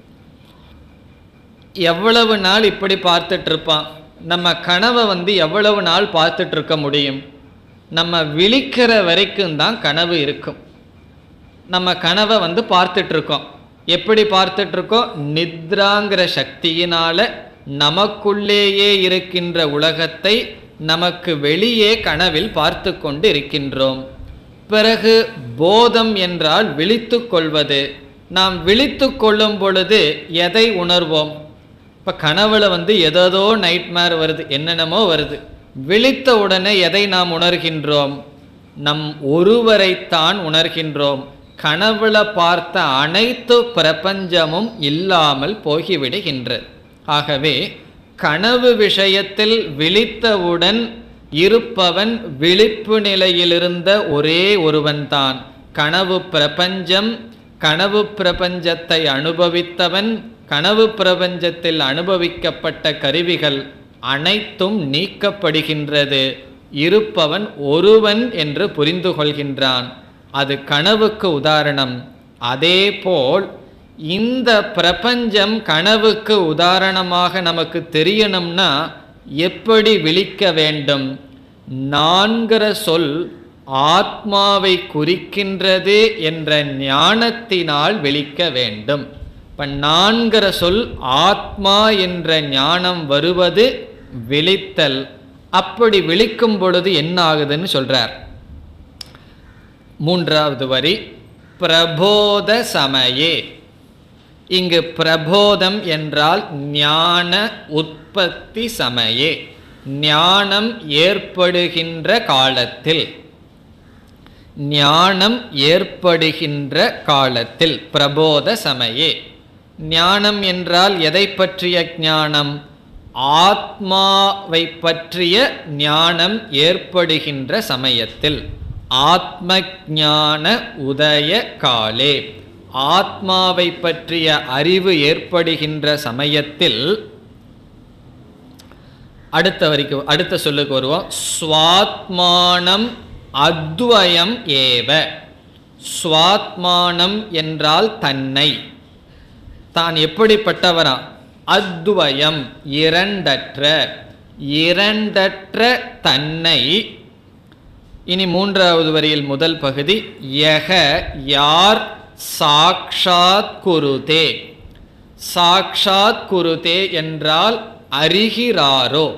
Speaker 2: எவ்வளவு நாள் இப்படி பார்த்துட்டு இருப்பான் நம்ம கனவை வந்து எவ்வளவு நாள் பார்த்துட்டு இருக்க முடியும் நம்ம விழிக்கிற வரைக்கும் தான் கனவு இருக்கும் நம்ம கனவை வந்து பார்த்துட்டு இருக்கோம் எப்படி பார்த்துட்டு இருக்கோம் நித்ராங்கிற சக்தியினால நமக்குள்ளேயே இருக்கின்ற உலகத்தை நமக்கு வெளியே கனவில் பார்த்து கொண்டு இருக்கின்றோம் பிறகு போதம் என்றால் விழித்து கொள்வது நாம் விழித்து கொள்ளும் பொழுது எதை உணர்வோம் இப்போ கனவுல வந்து எதோ நைட்மேர் வருது என்னென்னமோ வருது விழித்த உடனே எதை நாம் உணர்கின்றோம் நம் ஒருவரைத்தான் உணர்கின்றோம் கனவுல பார்த்த அனைத்து பிரபஞ்சமும் இல்லாமல் போகிவிடுகின்றது ஆகவே கனவு விஷயத்தில் விழித்தவுடன் இருப்பவன் விழிப்பு நிலையிலிருந்த ஒரே ஒருவன்தான் கனவு பிரபஞ்சம் கனவு பிரபஞ்சத்தை அனுபவித்தவன் கனவு பிரபஞ்சத்தில் அனுபவிக்கப்பட்ட கருவிகள் அனைத்தும் நீக்கப்படுகின்றது இருப்பவன் ஒருவன் என்று புரிந்து கொள்கின்றான் அது கனவுக்கு உதாரணம் அதேபோல் இந்த பிரபஞ்சம் கனவுக்கு உதாரணமாக நமக்கு தெரியணும்னா எப்படி விழிக்க வேண்டும் நான்கிற சொல் ஆத்மாவை குறிக்கின்றது என்ற ஞானத்தினால் விழிக்க வேண்டும் இப்ப நான்கிற சொல் ஆத்மா என்ற ஞானம் வருவது விழித்தல் அப்படி விழிக்கும் பொழுது என்ன ஆகுதுன்னு சொல்றார் மூன்றாவது வரி பிரபோத சமயே இங்கு பிரபோதம் என்றால் ஞான உற்பத்தி சமயே ஞானம் ஏற்படுகின்ற காலத்தில் ஞானம் ஏற்படுகின்ற காலத்தில் பிரபோத சமயே ஞானம் என்றால் எதை பற்றிய ஞானம் ஆத்மாவை பற்றிய ஞானம் ஏற்படுகின்ற சமயத்தில் ஆத்ம ஞான உதய காலே ஆத்மாவை பற்றிய அறிவு ஏற்படுகின்ற சமயத்தில் அடுத்த வரைக்கும் அடுத்த சொல்லுக்கு வருவோம் ஸ்வாத்மானம் அத்வயம் ஏவ ஸ்வாத்மானம் என்றால் தன்னை தான் எப்படிப்பட்டவரா அத்வயம் இரண்டற்ற இரண்டற்ற தன்னை இனி மூன்றாவது வரியில் முதல் பகுதி யக யார் சாக்ஷாத் குருதே சாக்ஷாத் குருதே என்றால் அறிகிறாரோ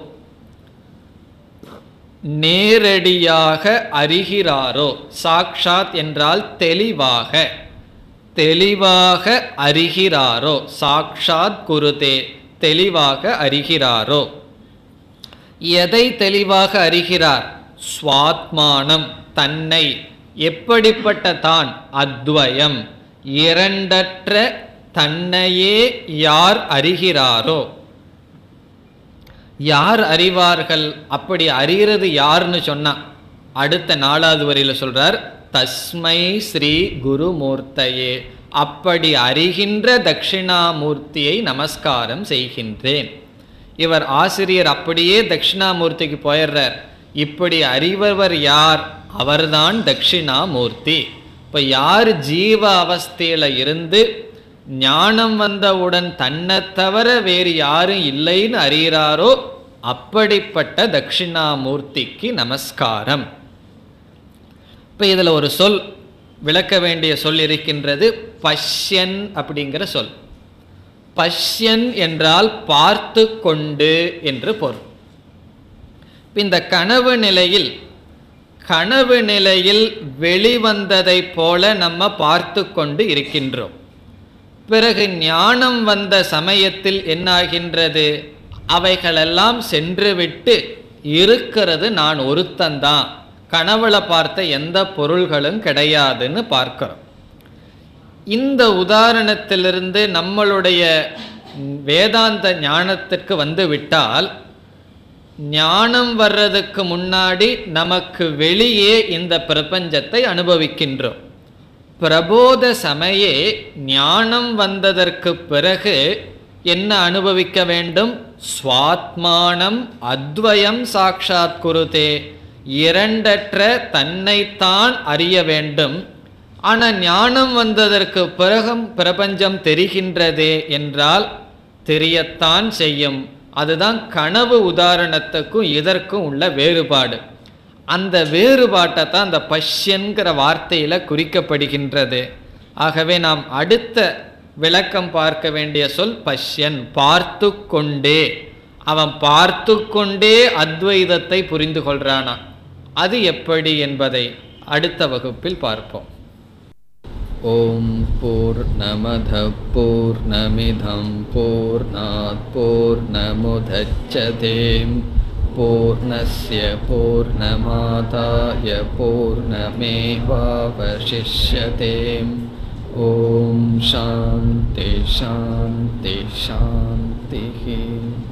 Speaker 2: நேரடியாக அறிகிறாரோ சாக்ஷாத் என்றால் தெளிவாக தெளிவாக அறிகிறாரோ சாக்ஷாத் குருதே தெளிவாக அறிகிறாரோ எதை தெளிவாக அறிகிறார் ஸ்வாத்மானம் தன்னை எப்படிப்பட்ட தான் அத்வயம் இரண்டற்ற தன்னையே யார் அறிகிறாரோ யார் அறிவார்கள் அப்படி அறிகிறது யாருன்னு சொன்னா அடுத்த நாலாவது வரியில சொல்றார் தஸ்மை ஸ்ரீ குருமூர்த்தையே அப்படி அறிகின்ற தட்சிணாமூர்த்தியை நமஸ்காரம் செய்கின்றேன் இவர் ஆசிரியர் அப்படியே தட்சிணாமூர்த்திக்கு போயிடுறார் இப்படி அறிபவர் யார் அவர்தான் தட்சிணாமூர்த்தி இப்போ யார் ஜீவ அவஸ்தையில் இருந்து ஞானம் வந்தவுடன் தன்னை தவிர வேறு யாரும் இல்லைன்னு அறிகிறாரோ அப்படிப்பட்ட தட்சிணாமூர்த்திக்கு நமஸ்காரம் இப்போ இதில் ஒரு சொல் விளக்க வேண்டிய சொல் இருக்கின்றது பஷ்யன் அப்படிங்கிற சொல் பஷ்யன் என்றால் பார்த்து கொண்டு என்று பொருள் இப்ப இந்த கனவு நிலையில் கனவு நிலையில் வெளிவந்ததைப் போல நம்ம பார்த்து கொண்டு இருக்கின்றோம் பிறகு ஞானம் வந்த சமயத்தில் என்னாகின்றது அவைகளெல்லாம் சென்றுவிட்டு இருக்கிறது நான் ஒருத்தந்தான் கனவுல பார்த்த எந்த பொருள்களும் கிடையாதுன்னு பார்க்கிறோம் இந்த உதாரணத்திலிருந்து நம்மளுடைய வேதாந்த ஞானத்திற்கு வந்து விட்டால் ஞானம் வர்றதுக்கு முன்னாடி நமக்கு வெளியே இந்த பிரபஞ்சத்தை அனுபவிக்கின்றோம் பிரபோத சமயே ஞானம் வந்ததற்கு பிறகு என்ன அனுபவிக்க வேண்டும் ஸ்வாத்மானம் அத்வயம் சாக்ஷாத் குருதே இரண்டற்ற தன்னைத்தான் அறிய வேண்டும் ஆனால் ஞானம் வந்ததற்கு பிறகும் பிரபஞ்சம் தெரிகின்றதே என்றால் தெரியத்தான் செய்யும் அதுதான் கனவு உதாரணத்துக்கும் இதற்கும் உள்ள வேறுபாடு அந்த வேறுபாட்டை தான் அந்த பஷ்யன்கிற வார்த்தையில் குறிக்கப்படுகின்றது ஆகவே நாம் அடுத்த விளக்கம் பார்க்க வேண்டிய சொல் பஷ்யன் பார்த்து கொண்டே அவன் பார்த்து கொண்டே அத்வைதத்தை புரிந்து கொள்றானா அது எப்படி என்பதை அடுத்த வகுப்பில் பார்ப்போம்
Speaker 1: ॐ पूर्णमधः पूर्णमिधं पूर्णात् पूर्णमुदच्छते पूर्णस्य पूर्णमादाय पूर्णमेवावशिष्यते ॐ शान्ति शान्ति शान्तिः